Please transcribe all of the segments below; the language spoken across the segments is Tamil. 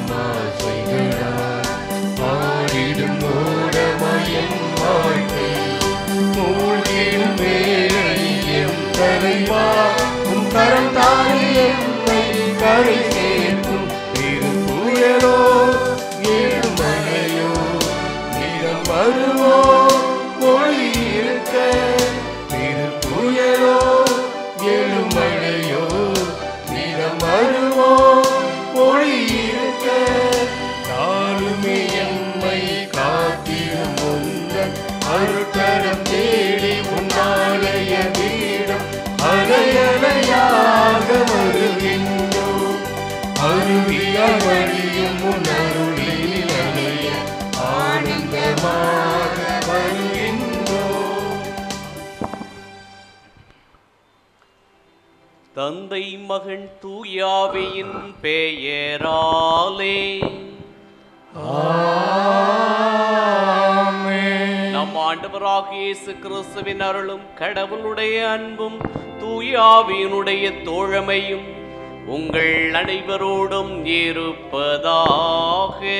ஆசைகளால் ஆடிடும் ஓடமயம் வாழ்க்கை மூழ்கிடும் வேளையும் தலைவா உன் கரம் தானே எம்மை கரை சேர்க்கும் திரு புயலோ ஏழுமலையோ நிறம் வருவோ ஒளி இருக்க திரு புயலோ எழுமழையோ நிறம் வருவோ ஒளி இருக்க நாளுமே எம்மை காத்திடும் முந்தன் அருட்கரம் தேடி உன்னாலய வீடம் அலையலையாக வருகின்றோம் அருவியாய் வழியும் உன் அருளில் அலைய ஆனந்தமாக வருகின்றோம் தந்தை மகன் தூயாவியின் பெயராலே நம் ஆண்டவராகிய இயேசு கிறிஸ்துவின் அருளும் கடவுளுடைய அன்பும் தூயாவியினுடைய தோழமையும் உங்கள் அனைவரோடும் இருப்பதாக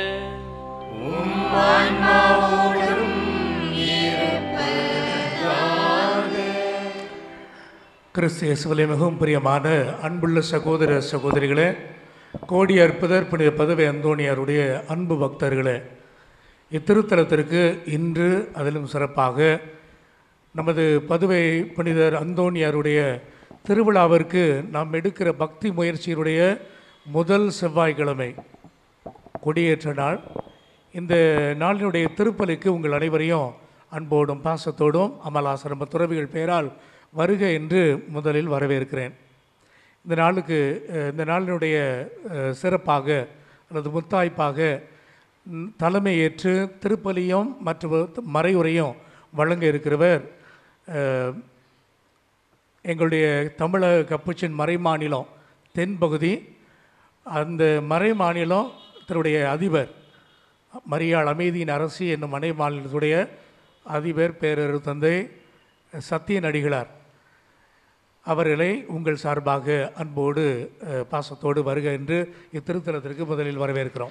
கிறிஸ்து இயேசுவிலே மிகவும் பிரியமான அன்புள்ள சகோதர சகோதரிகளே கோடி அற்புதர் புனித பதவி அந்தோணியாருடைய அன்பு பக்தர்களே இத்திருத்தலத்திற்கு இன்று அதிலும் சிறப்பாக நமது பதுவை புனிதர் அந்தோணியாருடைய திருவிழாவிற்கு நாம் எடுக்கிற பக்தி முயற்சியினுடைய முதல் செவ்வாய்க்கிழமை கொடியேற்ற நாள் இந்த நாளினுடைய திருப்பலிக்கு உங்கள் அனைவரையும் அன்போடும் பாசத்தோடும் அமலாசிரம துறவிகள் பெயரால் வருக என்று முதலில் வரவேற்கிறேன் இந்த நாளுக்கு அஹ், இந்த நாளினுடைய அஹ், சிறப்பாக அல்லது முத்தாய்ப்பாக ம், தலைமை ஏற்று திருப்பலியும் மற்றும் மறையுரையும் வழங்க இருக்கிறவர் அஹ், எங்களுடைய தமிழக கப்புச்சின் மறை மாநிலம் தென்பகுதி அந்த மறை மாநிலம் தன்னுடைய அதிபர் மரியாள் அமைதியின் அரசி என்னும் மறை மாநிலத்துடைய அதிபர் பேரர் தந்தை சத்தியன் அடிகளார் அவர்களை உங்கள் சார்பாக அன்போடு அஹ், பாசத்தோடு வருக என்று இத்திருத்தலத்திற்கு முதலில் வரவேற்கிறோம்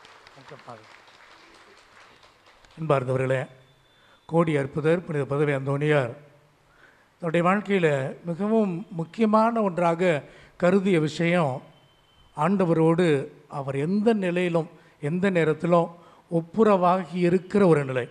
அன்பார்ந்தவர்களே கோடி அற்புதர் புனித பதவி அந்தோணியார் தன்னுடைய வாழ்க்கையில் மிகவும் முக்கியமான ஒன்றாக கருதிய விஷயம் ஆண்டவரோடு அவர் எந்த நிலையிலும் எந்த நேரத்திலும் ஒப்புரவாகி இருக்கிற ஒரு நிலை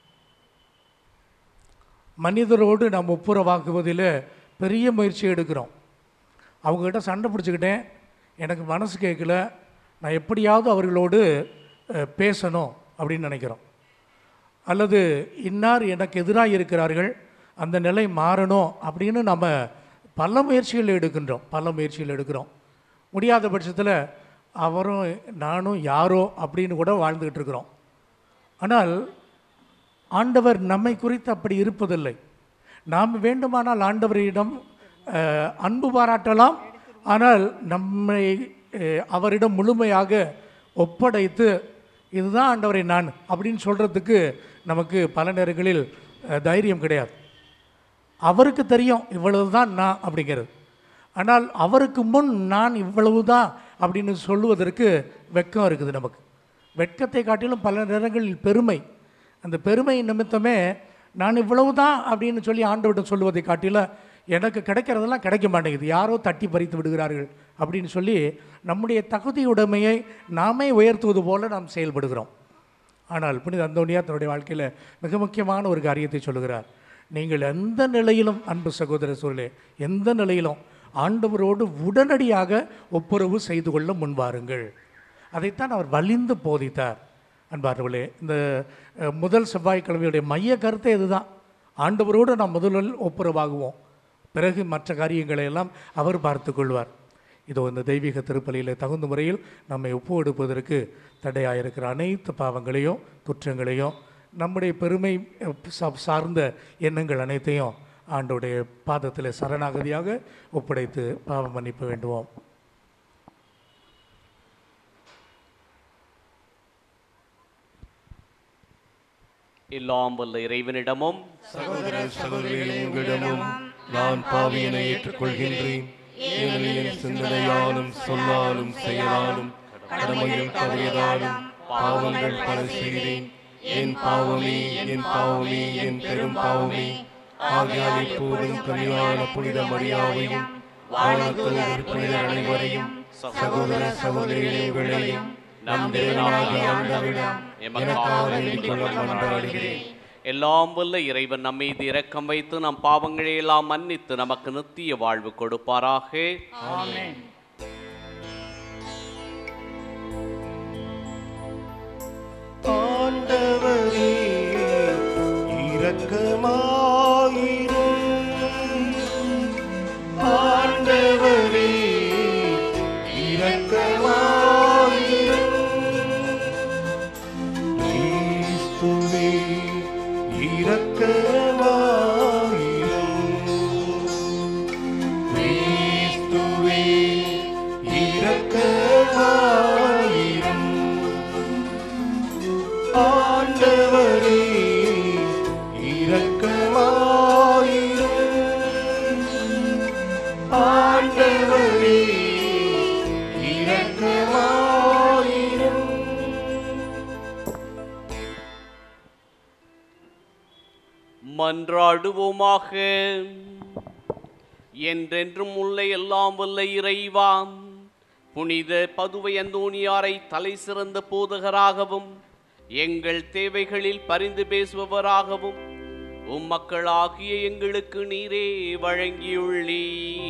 மனிதரோடு நாம் ஒப்புரவாக்குவதில் பெரிய முயற்சி எடுக்கிறோம் அவங்ககிட்ட சண்டை பிடிச்சிக்கிட்டேன் எனக்கு மனசு கேட்கல நான் எப்படியாவது அவர்களோடு அஹ், பேசணும் அப்படின்னு நினைக்கிறோம் அல்லது இன்னார் எனக்கு எதிராக இருக்கிறார்கள் அந்த நிலை மாறணும் அப்படின்னு நம்ம பல முயற்சிகள் எடுக்கின்றோம் பல முயற்சிகள் எடுக்கிறோம் முடியாத பட்சத்தில் அவரும் நானும் யாரோ அப்படின்னு கூட வாழ்ந்துக்கிட்டு இருக்கிறோம் ஆனால் ஆண்டவர் நம்மை குறித்து அப்படி இருப்பதில்லை நாம் வேண்டுமானால் ஆண்டவரிடம் அஹ், அன்பு பாராட்டலாம் ஆனால் நம்மை அஹ், அவரிடம் முழுமையாக ஒப்படைத்து இதுதான் ஆண்டவரை நான் அப்படின்னு சொல்கிறதுக்கு நமக்கு பல நேரங்களில் அஹ், தைரியம் கிடையாது அவருக்கு தெரியும் இவ்வளவு தான் நான் அப்படிங்கிறது ஆனால் அவருக்கு முன் நான் இவ்வளவு தான் அப்படின்னு சொல்லுவதற்கு வெட்கம் இருக்குது நமக்கு வெட்கத்தை காட்டிலும் பல நேரங்களில் பெருமை அந்த பெருமை நிமித்தமே நான் இவ்வளவு தான் அப்படின்னு சொல்லி ஆண்டவர்கிட்ட சொல்லுவதை காட்டில எனக்கு கிடைக்கிறதெல்லாம் கிடைக்க மாட்டேங்குது யாரோ தட்டி பறித்து விடுகிறார்கள் அப்படின்னு சொல்லி நம்முடைய தகுதியுடைமையை நாமே உயர்த்துவது போல நாம் செயல்படுகிறோம் ஆனால் புனித அந்தோனியார் தன்னுடைய வாழ்க்கையில் மிக முக்கியமான ஒரு காரியத்தை சொல்லுகிறார் நீங்கள் எந்த நிலையிலும் அன்பு சகோதர சூழலே எந்த நிலையிலும் ஆண்டவரோடு உடனடியாக ஒப்புரவு செய்து கொள்ள முன்வாருங்கள் அதைத்தான் அவர் வலிந்து போதித்தார் அன்பார்களே இந்த அஹ், முதல் செவ்வாய்க்கிழமையுடைய மைய கருத்தை இதுதான் ஆண்டவரோடு நாம் முதலில் ஒப்புரவாகுவோம் பிறகு மற்ற காரியங்களை எல்லாம் அவர் பார்த்து கொள்வார் இதோ இந்த தெய்வீக திருப்பலியில் தகுந்த முறையில் நம்மை ஒப்பு எடுப்பதற்கு தடையாக இருக்கிற அனைத்து பாவங்களையும் குற்றங்களையும் நம்முடைய பெருமை அஹ், சா- சார்ந்த எண்ணங்கள் அனைத்தையும் ஆண்டோடைய பாதத்தில் சரணாகதியாக ஒப்படைத்து பாவ மன்னிப்பு வேண்டுவோம் எல்லாம் வல்ல இறைவனிடமும் சகோதர சகோதரிகளே உங்களிடமும் நான் பாவியனை ஏற்றுக்கொள்கின்றேன் ஏனெனில் என் சிந்தனையாலும் சொல்லாலும் செயலாலும் கடமைகள் தவறியதாலும் பாவங்கள் பல செய்தேன் என் பாவமே என் பாவமே என் பெரும் பாவமே ஆகையால் இப்போதும் கனியான புனித மரியாவையும் வானத்தூதர் புனிதர் அனைவரையும் சகோதர சகோதரிகளையும் நம் தேவனாகிய ஆண்டவரிடம் எனக்காக வேண்டிக் கொள்ள மன்றாடுகிறேன் எல்லாம் வல்ல இறைவன் நம் மீது இரக்கம் வைத்து நம் பாவங்களை எல்லாம் மன்னித்து நமக்கு நித்திய வாழ்வு கொடுப்பாராக ஆண்டவரே இரக்கமாயிரும் ஆண்டவரே இரக்கமாயிரும் கிறிஸ்துவே இரக்கமாயிரும் கிறிஸ்துவே இரக்கமாயிரும் ஆண்டவரே இரக்கமாயிரும் ஆண்டவரே இரக்கமாயிரும் மன்றாடுவோமாக என்றென்றும் உள்ள எல்லாம் வல்ல இறைவாம் புனித பதுவை அந்தோணியாரை தலை சிறந்த போதகராகவும் எங்கள் தேவைகளில் பரிந்து பேசுபவராகவும் உம் மக்களாகிய எங்களுக்கு நீரே வழங்கியுள்ளீ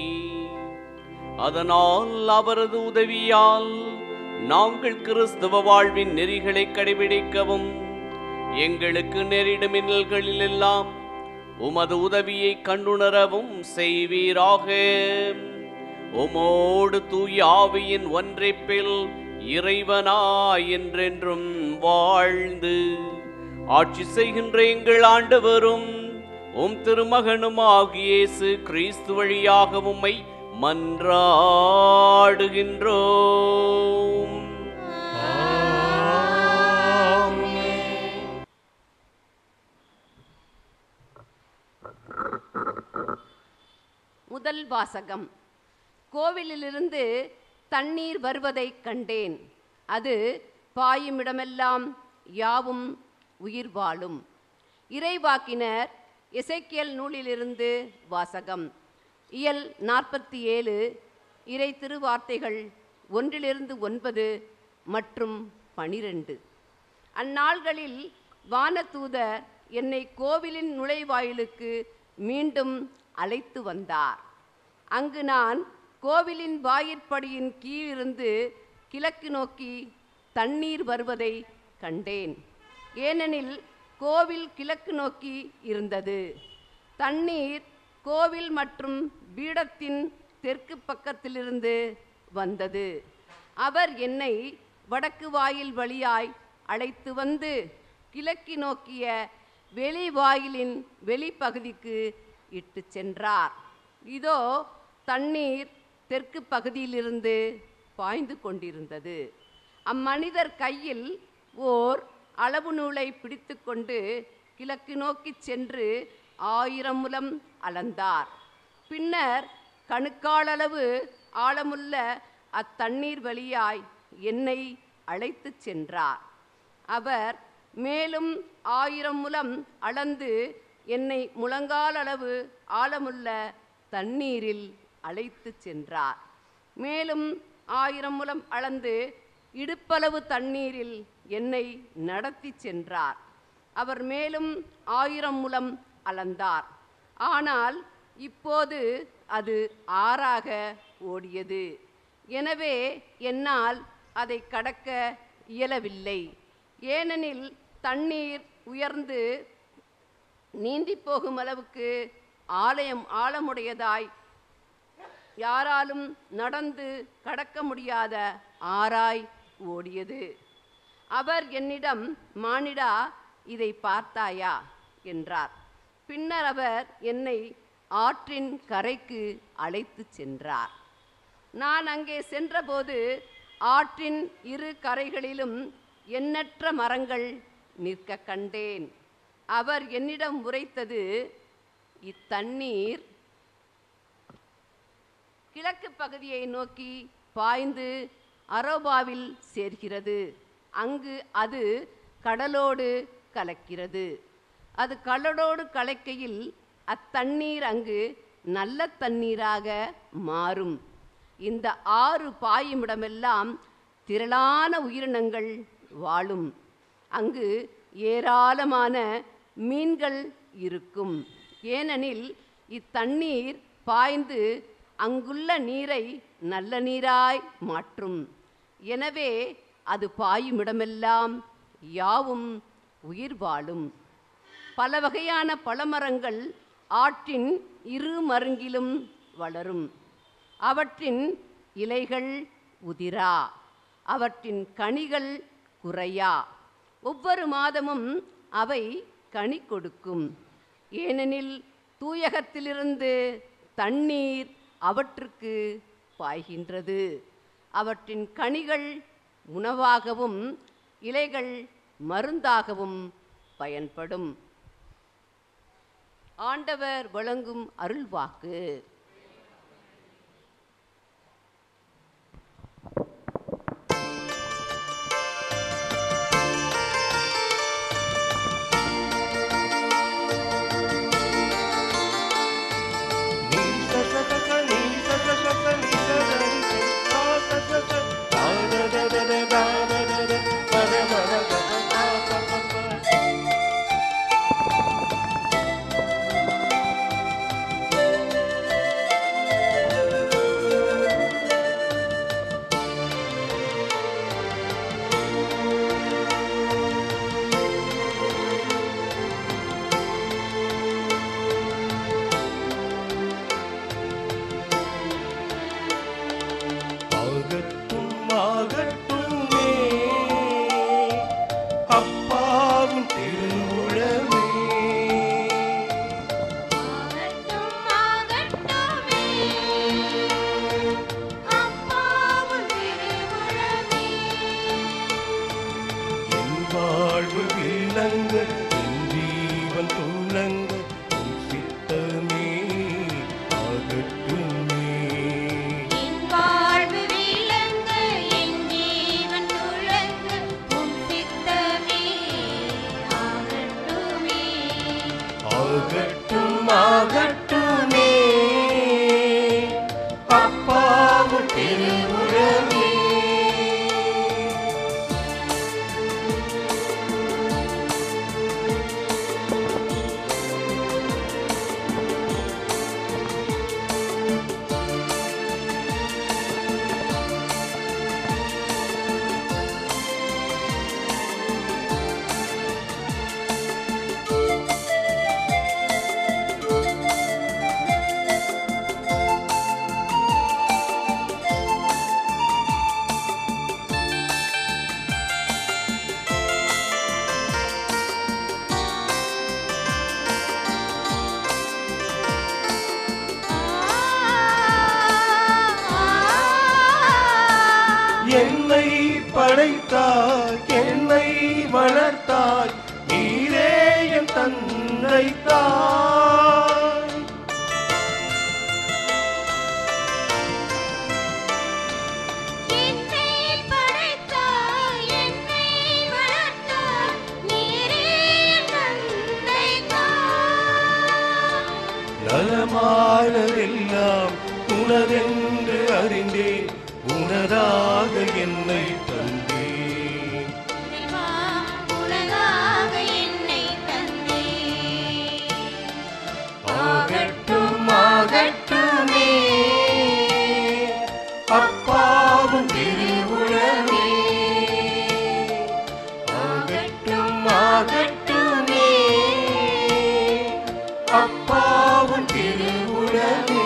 அதனால் அவரது உதவியால் நாங்கள் கிறிஸ்தவ வாழ்வின் நெறிகளை கடைபிடிக்கவும் எங்களுக்கு நேரிடும் இன்னல்களில் எல்லாம் உமது உதவியை கண்டுணரவும் செய்வீராக உமோடு தூயாவியின் ஒன்றைப்பில் இறைவனாய் என்றென்றும் வாழ்ந்து ஆட்சி செய்கின்ற எங்கள் ஆண்டவரும் உம் திருமகனும் இயேசு கிறிஸ்து வழியாக உம்மை மன்றாடுகின்றோம் முதல் வாசகம் கோவிலிலிருந்து தண்ணீர் வருவதை கண்டேன் அது பாயுமிடமெல்லாம் யாவும் உயிர் வாழும் இறைவாக்கினர் எசேக்கியேல் நூலிலிருந்து வாசகம் இயல் நாற்பத்தி ஏழு இறை திருவார்த்தைகள் ஒன்றிலிருந்து ஒன்பது மற்றும் பனிரெண்டு அந்நாள்களில் வானதூதர் என்னை கோவிலின் நுழைவாயிலுக்கு மீண்டும் அழைத்து வந்தார் அங்கு நான் கோவிலின் வாயிற்படியின் கீழிருந்து கிழக்கு நோக்கி தண்ணீர் வருவதை கண்டேன் ஏனெனில் கோவில் கிழக்கு நோக்கி இருந்தது தண்ணீர் கோவில் மற்றும் பீடத்தின் தெற்கு பக்கத்திலிருந்து வந்தது அவர் என்னை வடக்கு வாயில் வழியாய் அழைத்து வந்து கிழக்கு நோக்கிய வெளி வாயிலின் வெளிப்பகுதிக்கு இட்டு சென்றார் இதோ தண்ணீர் தெற்கு பகுதியிலிருந்து பாய்ந்து கொண்டிருந்தது அம்மனிதர் கையில் ஓர் அளவு நூலை பிடித்துக்கொண்டு கிழக்கு நோக்கிச் சென்று ஆயிரம் முலம் அளந்தார் பின்னர் கணுக்காலளவு ஆழமுள்ள அத்தண்ணீர் வழியாய் என்னை அழைத்துச் சென்றார் அவர் மேலும் ஆயிரம் முலம் அளந்து என்னை முழங்கால் அளவு ஆழமுள்ள தண்ணீரில் அழைத்துச் சென்றார் மேலும் ஆயிரம் முலம் அளந்து இடுப்பளவு தண்ணீரில் என்னை நடத்தி சென்றார் அவர் மேலும் ஆயிரம் முலம் அளந்தார் ஆனால் இப்போது அது ஆறாக ஓடியது எனவே என்னால் அதை கடக்க இயலவில்லை ஏனெனில் தண்ணீர் உயர்ந்து நீந்தி போகும் அளவுக்கு ஆலயம் ஆழமுடையதாய் யாராலும் நடந்து கடக்க முடியாத ஆராய் ஓடியது அவர் என்னிடம் மானிடா இதை பார்த்தாயா என்றார் பின்னர் அவர் என்னை ஆற்றின் கரைக்கு அழைத்துச் சென்றார் நான் அங்கே சென்றபோது ஆற்றின் இரு கரைகளிலும் எண்ணற்ற மரங்கள் நிற்க கண்டேன் அவர் என்னிடம் உரைத்தது இத்தண்ணீர் கிழக்கு பகுதியை நோக்கி பாய்ந்து அரோபாவில் சேர்கிறது அங்கு அது கடலோடு கலக்கிறது அது கடலோடு கலக்கையில் அத்தண்ணீர் அங்கு நல்ல தண்ணீராக மாறும் இந்த ஆறு பாயுமிடமெல்லாம் திரளான உயிரினங்கள் வாழும் அங்கு ஏராளமான மீன்கள் இருக்கும் ஏனெனில் இத்தண்ணீர் பாய்ந்து அங்குள்ள நீரை நல்ல நீராய் மாற்றும் எனவே அது பாயுமிடமெல்லாம் யாவும் உயிர் வாழும் பல வகையான பழமரங்கள் ஆற்றின் இரு மருங்கிலும் வளரும் அவற்றின் இலைகள் உதிரா அவற்றின் கனிகள் குறையா ஒவ்வொரு மாதமும் அவை கனி கொடுக்கும் ஏனெனில் தூயகத்திலிருந்து தண்ணீர் அவற்றுக்கு பாய்கின்றது அவற்றின் கனிகள் உணவாகவும் இலைகள் மருந்தாகவும் பயன்படும் ஆண்டவர் வழங்கும் அருள்வாக்கு ஆகட்டும் ஆகட்டுமே அப்பாவும் திருவுளமே ஆகட்டும் ஆகட்டுமே அப்பாவும் திருவுளமே என் வாழ்வு விளங்க என் ஜீவன் துளங்க உன் சித்தமே ஆகட்டுமே என் வாழ்வு விளங்க என் ஜீவன் துளங்க உம் சித்தமே ஆகட்டுமே ஆகட்டும் ஆகட்டுமே அப்பாவும் திருவுளமே என்னை படைத்தாய் என்னை வளர்த்தாய் நீரே என் தந்தை தாய் என்னை படைத்தாய் என்னை வளர்த்தாய் நீரே என் தந்தை தாய் நலமானதெல்லாம் உனதென்று அறிந்தேன் உனதாக என்னை தந்தேன் இறைவா, உனக்காக என்னை தந்தே ஆகட்டும் ஆகட்டுமே அப்பாவும் திருவுளமே ஆகட்டும் ஆகட்டுமே அப்பாவும் திருவுளமே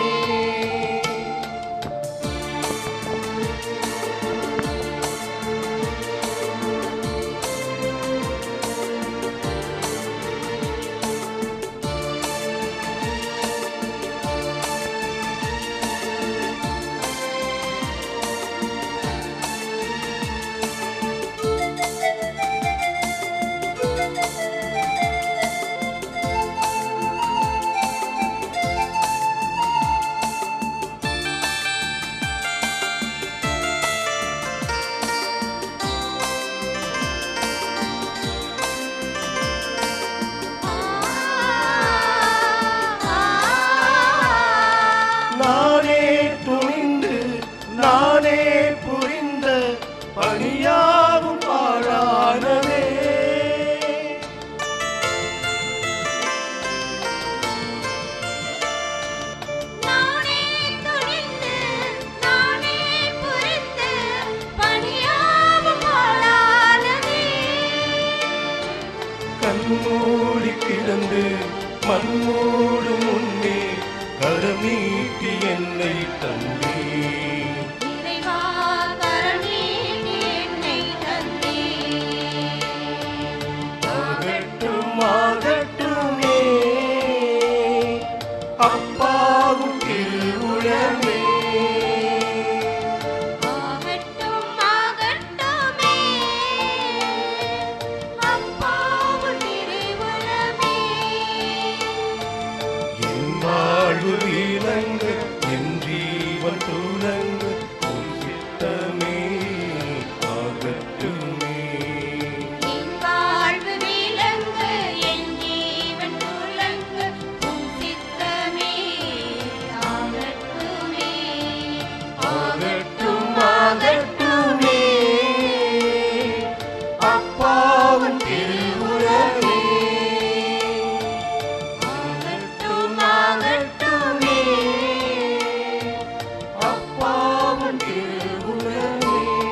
மண்ணோடு முன்னே கரமீட்டி என்னை தந்தே இறைவா கரம் நீட்டி என்னை தந்தீர். ஆகட்டும் ஆகட்டுமே அப்பாவும் திருவுளமே ஆகட்டும் ஆகட்டுமே அப்பாவும் திருவுளமே என் வாழ்வு வீரங்கு என் ஜீவன் துலங்கு உன் சித்தமே ஆகட்டுமே என் வாழ்வு விளங்கு என் ஜீவன் துலங்கு உன் சித்தமே ஆகட்டுமே ஆகட்டும் ஆகட்டுமே அப்பாவும் திருவுலமே ஆகட்டும் ஆகட்டுமே அப்பாவும் திருவுலமே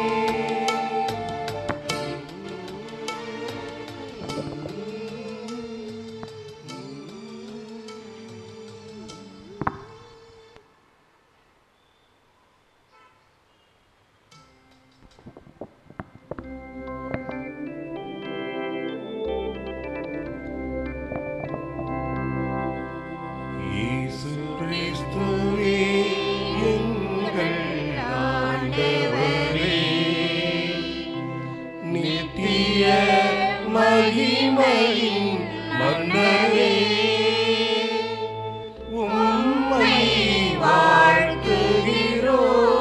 இயேசு கிறிஸ்துவே எங்கள் ஆண்டவரே நித்திய மகிமையின் மன்னரே உம்மை வாழ்த்துகிறோ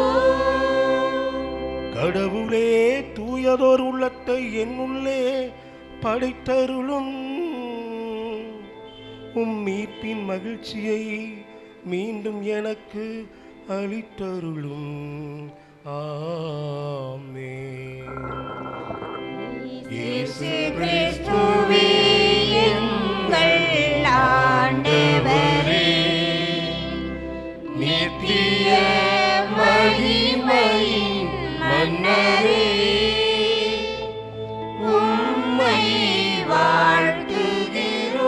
கடவுளே தூயதோர் உள்ளத்தை என்னுள்ளே படைத்தருளும் உம் மீட்பின் மகிழ்ச்சியை மீண்டும் எனக்கு அளித்தருளும் ஆமே இயேசு கிறிஸ்துவே எங்கள் ஆண்டவரே நித்திய மகிமையின் மன்னரே உம்மை வாழ்த்துகிறோம்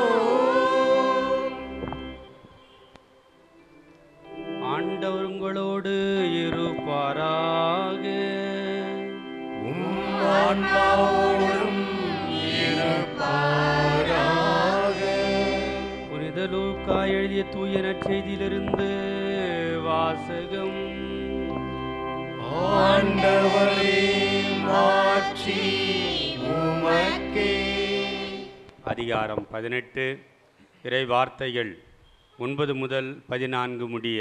ஆண்டவர் உங்களோடு இருப்பாராக உம் ஆன்மாவோடும் இருப்பாராக புனித லூக்கா எழுதிய தூய நற்செய்தியிலிருந்து வாசகம் ஆண்டவரே மாட்சி உமக்கே அதிகாரம் பதினெட்டு இறை வார்த்தைகள் ஒன்பது முதல் பதினான்கு முடிய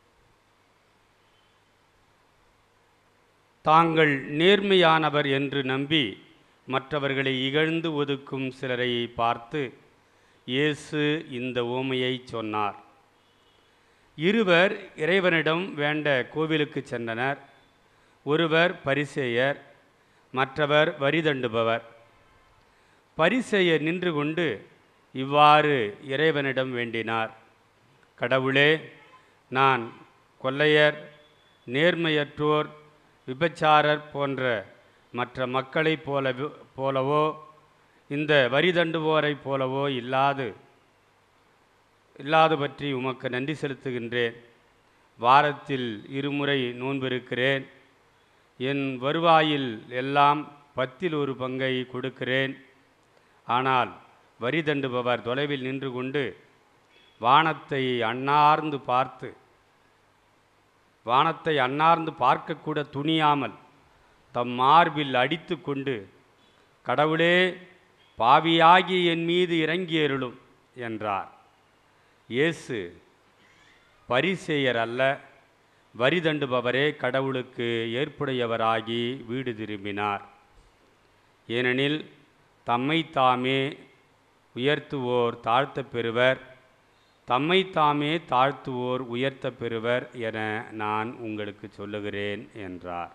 தாங்கள் நேர்மையானவர் என்று நம்பி மற்றவர்களை இகழ்ந்து ஒதுக்கும் சிலரை பார்த்து இயேசு இந்த ஓமையை சொன்னார் இருவர் இறைவனிடம் வேண்ட கோவிலுக்கு சென்றனர் ஒருவர் பரிசேயர் மற்றவர் வரி தண்டுபவர் பரிசேயர் நின்று கொண்டு இவ்வாறு இறைவனிடம் வேண்டினார் கடவுளே நான் கொள்ளையர் நேர்மையற்றோர் விபச்சாரர் போன்ற மற்ற மக்களைப் போல போலவோ இந்த வரி தண்டுவோரைப் போலவோ இல்லாது இல்லாது பற்றி உமக்கு நன்றி செலுத்துகின்றேன் வாரத்தில் இருமுறை நோன்பிருக்கிறேன் என் வருவாயில் எல்லாம் பத்தில் ஒரு பங்கை கொடுக்கிறேன் ஆனால் வரி தண்டுபவர் தொலைவில் நின்று கொண்டு வானத்தை அண்ணார்ந்து பார்த்து வானத்தை அண்ணார்ந்து பார்க்கக்கூட துணியாமல் தம் மார்பில் அடித்து கொண்டு கடவுளே பாவியாகி என் மீது இறங்கியருளும் என்றார் இயேசு பரிசேயர் அல்ல வரி தண்டுபவரே கடவுளுக்கு ஏற்புடையவராகி வீடு திரும்பினார் ஏனெனில் தம்மை தாமே உயர்த்துவோர் தாழ்த்தப் பெறுவர் தம்மை தாமே தாழ்த்துவோர் உயர்த்தப் பெறுவர் என நான் உங்களுக்கு சொல்லுகிறேன் என்றார்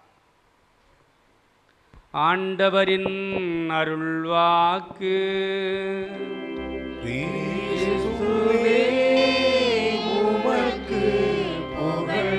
ஆண்டவரின் அருள்வாக்கு கிறிஸ்துவே உமக்கு புகழ்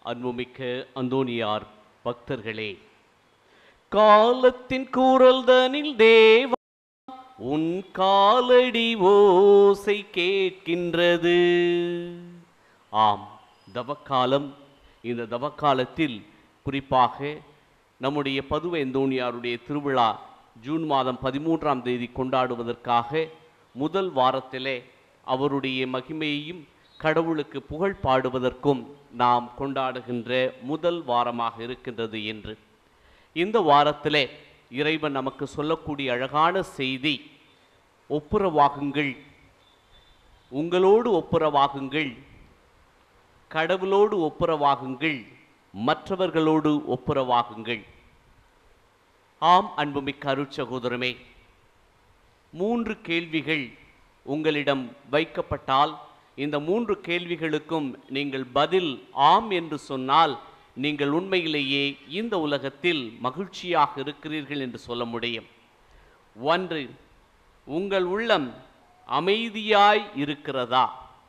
அன்புமிக்க அந்தோனியார் பக்தர்களே காலத்தின் கூறல்தனில் தேவா உன் காலடி ஓசை கேட்கின்றது ஆம் தவக்காலம் இந்த தவக்காலத்தில் குறிப்பாக நம்முடைய பதுவை அந்தோணியாருடைய திருவிழா ஜூன் மாதம் பதிமூன்றாம் தேதி கொண்டாடுவதற்காக முதல் வாரத்திலே அவருடைய மகிமையையும் கடவுளுக்கு புகழ் பாடுவதற்கும் நாம் கொண்டாடுகின்ற முதல் வாரமாக இருக்கின்றது என்று இந்த வாரத்திலே இறைவன் நமக்கு சொல்லக்கூடிய அழகான செய்தி ஒப்புரவாகுங்கள் உங்களோடு ஒப்புரவாகுங்கள் கடவுளோடு ஒப்புரவாகுங்கள் மற்றவர்களோடு ஒப்புரவாகுங்கள் ஆம் அன்புமிக்க அருட்சகோதரமே மூன்று கேள்விகள் உங்களிடம் வைக்கப்பட்டால் இந்த மூன்று கேள்விகளுக்கும் நீங்கள் பதில் ஆம் என்று சொன்னால் நீங்கள் உண்மையிலேயே இந்த உலகத்தில் மகிழ்ச்சியாக இருக்கிறீர்கள் என்று சொல்ல முடியும் ஒன்று உங்கள் உள்ளம் அமைதியாய் இருக்கிறதா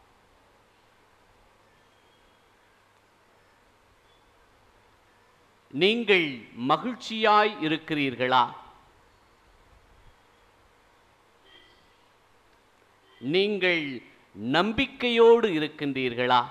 நீங்கள் மகிழ்ச்சியாய் இருக்கிறீர்களா நீங்கள் நம்பிக்கையோடு இருக்கின்றீர்களா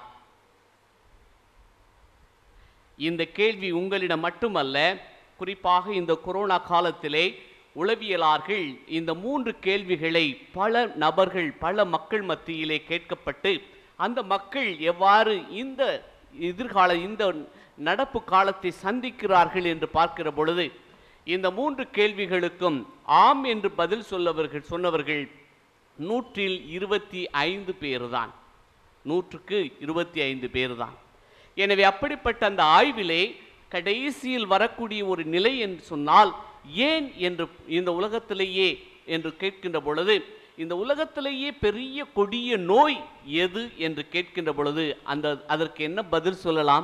இந்த கேள்வி உங்களிடம் மட்டுமல்ல குறிப்பாக இந்த கொரோனா காலத்திலே உளவியலார்கள் இந்த மூன்று கேள்விகளை பல நபர்கள் பல மக்கள் மத்தியிலே கேட்கப்பட்டு அந்த மக்கள் எவ்வாறு இந்த எதிர்கால இந்த நடப்பு காலத்தை சந்திக்கிறார்கள் என்று பார்க்கிற பொழுது இந்த மூன்று கேள்விகளுக்கும் ஆம் என்று பதில் சொல்லவர்கள் சொன்னவர்கள் நூற்றில் இருபத்தி ஐந்து பேர் தான் நூற்றுக்கு இருபத்தி ஐந்து பேர் தான் எனவே அப்படிப்பட்ட அந்த ஆய்விலே கடைசியில் வரக்கூடிய ஒரு நிலை என்று சொன்னால் ஏன் என்று இந்த உலகத்திலேயே என்று கேட்கின்ற பொழுது இந்த உலகத்திலேயே பெரிய கொடிய நோய் எது என்று கேட்கின்ற பொழுது அந்த அதற்கு என்ன பதில் சொல்லலாம்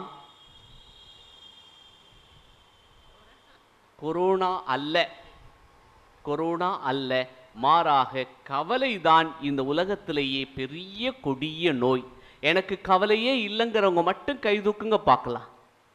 கொரோனா அல்ல கொரோனா அல்ல மாறாக கவலைதான் இந்த உலகத்திலேயே பெரிய கொடிய நோய் எனக்கு கவலையே இல்லைங்கிறவங்க மட்டும் கை தூக்குங்க பார்க்கலாம்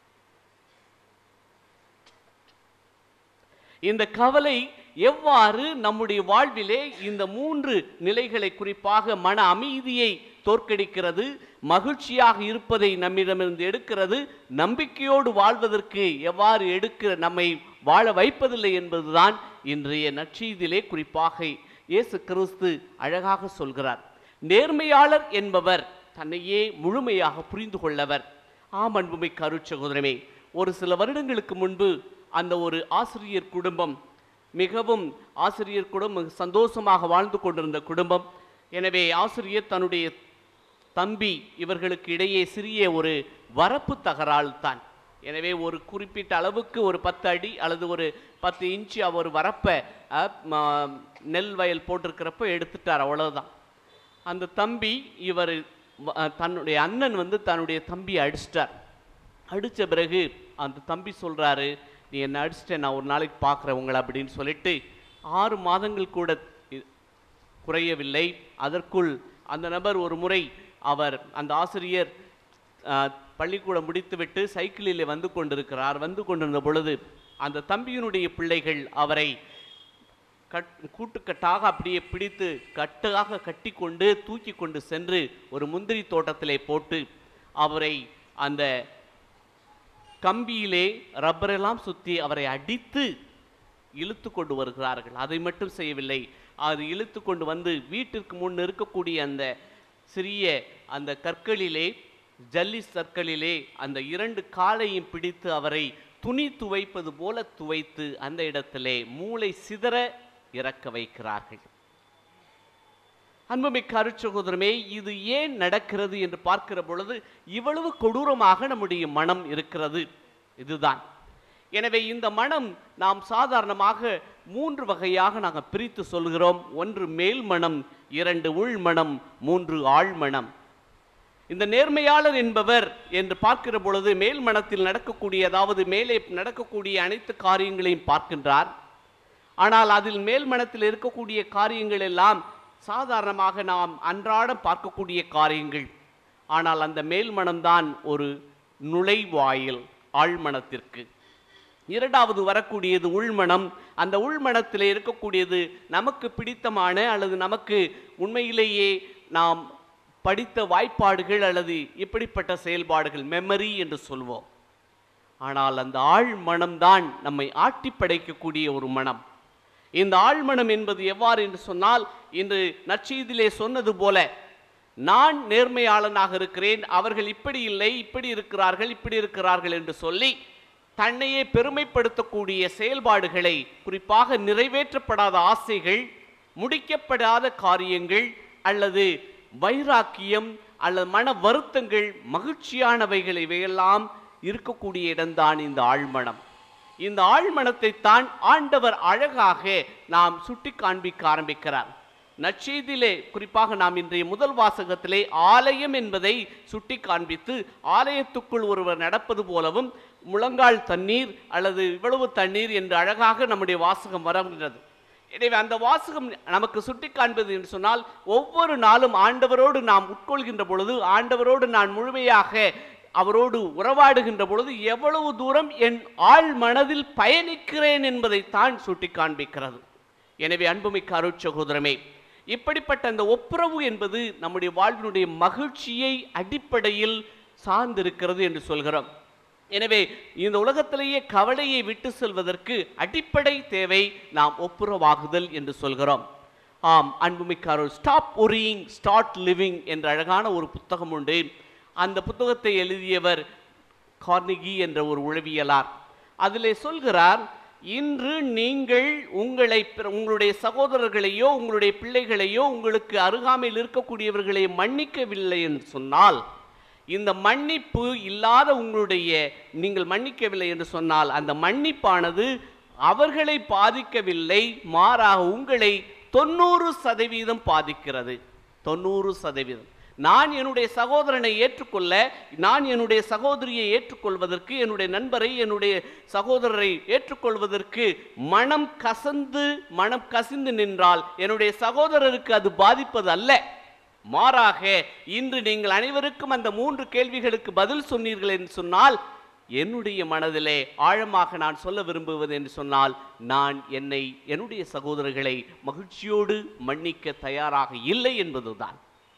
இந்த கவலை எவ்வாறு நம்முடைய வாழ்விலே இந்த மூன்று நிலைகளை குறிப்பாக மன அமைதியை தோற்கடிக்கிறது மகிழ்ச்சியாக இருப்பதை நம்மிடமிருந்து எடுக்கிறது நம்பிக்கையோடு வாழ்வதற்கு எவ்வாறு எடுக்கிற நம்மை வாழ வைப்பதில்லை என்பதுதான் இன்றைய நற்செய்தியிலே குறிப்பாக இயேசு கிறிஸ்து அழகாக சொல்கிறார் நேர்மையாளர் என்பவர் தன்னையே முழுமையாக புரிந்து கொள்ளவர் ஆம் அன்புமிக்க அருட்சகோதரமே ஒரு சில வருடங்களுக்கு முன்பு அந்த ஒரு ஆசிரியர் குடும்பம் மிகவும் ஆசிரியர் குடும்பம் சந்தோஷமாக வாழ்ந்து கொண்டிருந்த குடும்பம் எனவே ஆசிரியர் தன்னுடைய தம்பி இவர்களுக்கு இடையே சிறிய ஒரு வரப்பு தகராறு தான் எனவே ஒரு குறிப்பிட்ட அளவுக்கு ஒரு பத்து அடி அல்லது ஒரு பத்து இன்ச்சு அவர் வரப்பை அஹ், ம- நெல் வயல் போட்டிருக்கிறப்ப எடுத்துட்டார் அவ்வளவுதான் அந்த தம்பி இவர் வ- அஹ், தன்னுடைய அண்ணன் வந்து தன்னுடைய தம்பியை அடிச்சிட்டார் அடித்த பிறகு அந்த தம்பி சொல்கிறாரு நீ என்ன அடிச்சிட்ட நான் ஒரு நாளைக்கு பார்க்குறேன் உங்களை அப்படின்னு சொல்லிட்டு ஆறு மாதங்கள் கூட இ- குறையவில்லை அதற்குள் அந்த நபர் ஒரு முறை அவர் அந்த ஆசிரியர் அஹ், பள்ளிக்கூடம் முடித்துவிட்டு சைக்கிளில் வந்து கொண்டிருக்கிறார் வந்து கொண்டிருந்த பொழுது அந்த தம்பியினுடைய பிள்ளைகள் அவரை கட் கூட்டுக்கட்டாக அப்படியே பிடித்து கட்டாக கட்டி கொண்டு தூக்கி கொண்டு சென்று ஒரு முந்திரி தோட்டத்திலே போட்டு அவரை அந்த கம்பியிலே ரப்பரெல்லாம் சுற்றி அவரை அடித்து இழுத்து கொண்டு வருகிறார்கள் அதை மட்டும் செய்யவில்லை அது இழுத்து கொண்டு வந்து வீட்டிற்கு முன் இருக்கக்கூடிய அந்த சிறிய அந்த கற்களிலே ஜல்லி சற்களிலே அந்த இரண்டு காலையும் பிடித்து அவரை துணி துவைப்பது போல துவைத்து அந்த இடத்திலே மூளை சிதற இறக்க வைக்கிறார்கள் அன்புமிக்க அருட்சகோதரமே இது ஏன் நடக்கிறது என்று பார்க்கிற பொழுது இவ்வளவு கொடூரமாக நம்முடைய மனம் இருக்கிறது இதுதான் எனவே இந்த மனம் நாம் சாதாரணமாக மூன்று வகையாக நாங்கள் பிரித்து சொல்கிறோம் ஒன்று மேல் மனம் இரண்டு உள் மனம் மூன்று ஆழ் மனம் இந்த நேர்மையாளர் என்பவர் என்று பார்க்கிற பொழுது மேல் மனத்தில் நடக்கக்கூடிய அதாவது மேலே நடக்கக்கூடிய அனைத்து காரியங்களையும் பார்க்கின்றார் ஆனால் அதில் மேல் மனத்தில் இருக்கக்கூடிய காரியங்கள் எல்லாம் சாதாரணமாக நாம் அன்றாடம் பார்க்கக்கூடிய காரியங்கள் ஆனால் அந்த மேல் மனம்தான் ஒரு நுழைவாயில் ஆழ்மனத்திற்கு இரண்டாவது வரக்கூடியது உள்மனம் அந்த உள்மனத்தில் இருக்கக்கூடியது நமக்கு பிடித்தமான அல்லது நமக்கு உண்மையிலேயே நாம் படித்த வாய்ப்பாடுகள் அல்லது இப்படிப்பட்ட செயல்பாடுகள் மெமரி என்று சொல்வோம் ஆனால் அந்த ஆழ் மனம்தான் நம்மை ஆட்டி படைக்கக்கூடிய ஒரு மனம் இந்த ஆழ்மனம் என்பது எவ்வாறு என்று சொன்னால் இன்று நற்செய்தியிலே சொன்னது போல நான் நேர்மையாளனாக இருக்கிறேன் அவர்கள் இப்படி இல்லை இப்படி இருக்கிறார்கள் இப்படி இருக்கிறார்கள் என்று சொல்லி தன்னையே பெருமைப்படுத்தக்கூடிய செயல்பாடுகளை குறிப்பாக நிறைவேற்றப்படாத ஆசைகள் முடிக்கப்படாத காரியங்கள் அல்லது வைராக்கியம் அல்லது மன வருத்தங்கள் மகிழ்ச்சியானவைகள் இவையெல்லாம் இருக்கக்கூடிய இடம்தான் இந்த ஆழ்மனம் இந்த ஆழ்மனத்தை தான் ஆண்டவர் அழகாக நாம் சுட்டி காண்பிக்க ஆரம்பிக்கிறார் நற்செய்தியிலே குறிப்பாக நாம் இன்றைய முதல் வாசகத்திலே ஆலயம் என்பதை சுட்டி காண்பித்து ஆலயத்துக்குள் ஒருவர் நடப்பது போலவும் முழங்கால் தண்ணீர் அல்லது இவ்வளவு தண்ணீர் என்று அழகாக நம்முடைய வாசகம் வருகின்றது எனவே அந்த வாசகம் நமக்கு சுட்டி காண்பது என்று சொன்னால் ஒவ்வொரு நாளும் ஆண்டவரோடு நாம் உட்கொள்கின்ற பொழுது ஆண்டவரோடு நான் முழுமையாக அவரோடு உறவாடுகின்ற பொழுது எவ்வளவு தூரம் என் ஆழ் மனதில் பயணிக்கிறேன் என்பதைத்தான் சுட்டி காண்பிக்கிறது எனவே அன்புமிக்க அருட்சகோதரமே இப்படிப்பட்ட அந்த ஒப்புரவு என்பது நம்முடைய வாழ்வினுடைய மகிழ்ச்சியை அடிப்படையில் சார்ந்திருக்கிறது என்று சொல்கிறோம் எனவே இந்த உலகத்திலேயே கவலையை விட்டு செல்வதற்கு அடிப்படை தேவை நாம் ஒப்புரவாகுதல் என்று சொல்கிறோம் ஆம் அன்புமிக்காரர் ஸ்டாப் ஒரியிங் ஸ்டார்ட் லிவிங் என்ற அழகான ஒரு புத்தகம் உண்டு அந்த புத்தகத்தை எழுதியவர் கார்னிகி என்ற ஒரு உளவியலார் அதிலே சொல்கிறார் இன்று நீங்கள் உங்களை பிற- உங்களுடைய சகோதரர்களையோ உங்களுடைய பிள்ளைகளையோ உங்களுக்கு அருகாமையில் இருக்கக்கூடியவர்களை மன்னிக்கவில்லை என்று சொன்னால் இந்த மன்னிப்பு இல்லாத உங்களுடைய நீங்கள் மன்னிக்கவில்லை என்று சொன்னால் அந்த மன்னிப்பானது அவர்களை பாதிக்கவில்லை மாறாக உங்களை தொண்ணூறு சதவீதம் பாதிக்கிறது தொண்ணூறு சதவீதம் நான் என்னுடைய சகோதரனை ஏற்றுக்கொள்ள நான் என்னுடைய சகோதரியை ஏற்றுக்கொள்வதற்கு என்னுடைய நண்பரை என்னுடைய சகோதரரை ஏற்றுக்கொள்வதற்கு மனம் கசந்து மனம் கசிந்து நின்றால் என்னுடைய சகோதரருக்கு அது பாதிப்பது அல்ல மாறாக இன்று நீங்கள் அனைவருக்கும் அந்த மூன்று கேள்விகளுக்கு பதில் சொன்னீர்கள் என்று சொன்னால் என்னுடைய மனதிலே ஆழமாக நான் சொல்ல விரும்புவது என்று சொன்னால் நான் என்னை என்னுடைய சகோதரர்களை மகிழ்ச்சியோடு மன்னிக்க தயாராக இல்லை என்பதுதான்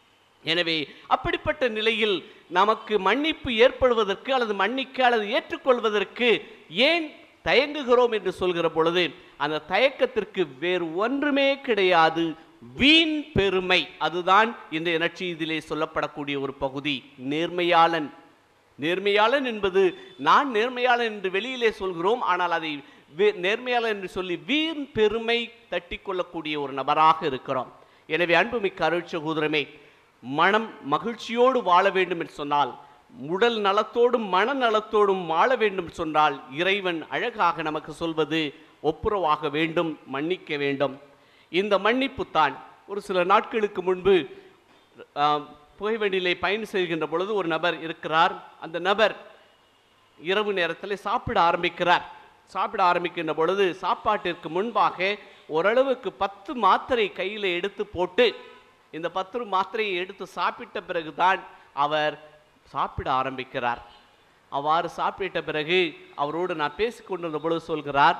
எனவே அப்படிப்பட்ட நிலையில் நமக்கு மன்னிப்பு ஏற்படுவதற்கு அல்லது மன்னிக்க அல்லது ஏற்றுக்கொள்வதற்கு ஏன் தயங்குகிறோம் என்று சொல்கிற பொழுது அந்த தயக்கத்திற்கு வேறு ஒன்றுமே கிடையாது வீண் பெருமை அதுதான் இந்த நற்செய்தியிலே சொல்லப்படக்கூடிய ஒரு பகுதி நேர்மையாளன் நேர்மையாளன் என்பது நான் நேர்மையாளன் என்று வெளியிலே சொல்கிறோம் ஆனால் அதை வே- நேர்மையாளன் என்று சொல்லி வீண் பெருமை தட்டி கொள்ளக்கூடிய ஒரு நபராக இருக்கிறோம் எனவே அன்புமிக்க அருள் சகோதரமே மனம் மகிழ்ச்சியோடு வாழ வேண்டும் என்று சொன்னால் உடல் நலத்தோடும் மன நலத்தோடும் வாழ வேண்டும் என்று சொன்னால் இறைவன் அழகாக நமக்கு சொல்வது ஒப்புரவாக வேண்டும் மன்னிக்க வேண்டும் இந்த மன்னிப்பு தான் ஒரு சில நாட்களுக்கு முன்பு ஆம், புகைவண்டியிலே பயணம் செய்கின்ற பொழுது ஒரு நபர் இருக்கிறார் அந்த நபர் இரவு நேரத்தில் சாப்பிட ஆரம்பிக்கிறார் சாப்பிட ஆரம்பிக்கின்ற பொழுது சாப்பாட்டிற்கு முன்பாக ஓரளவுக்கு பத்து மாத்திரை கையில் எடுத்து போட்டு இந்த பத்து மாத்திரையை எடுத்து சாப்பிட்ட பிறகுதான் அவர் சாப்பிட ஆரம்பிக்கிறார் அவ்வாறு சாப்பிட்ட பிறகு அவரோடு நான் பேசிக் கொண்டிருந்த பொழுது சொல்கிறார்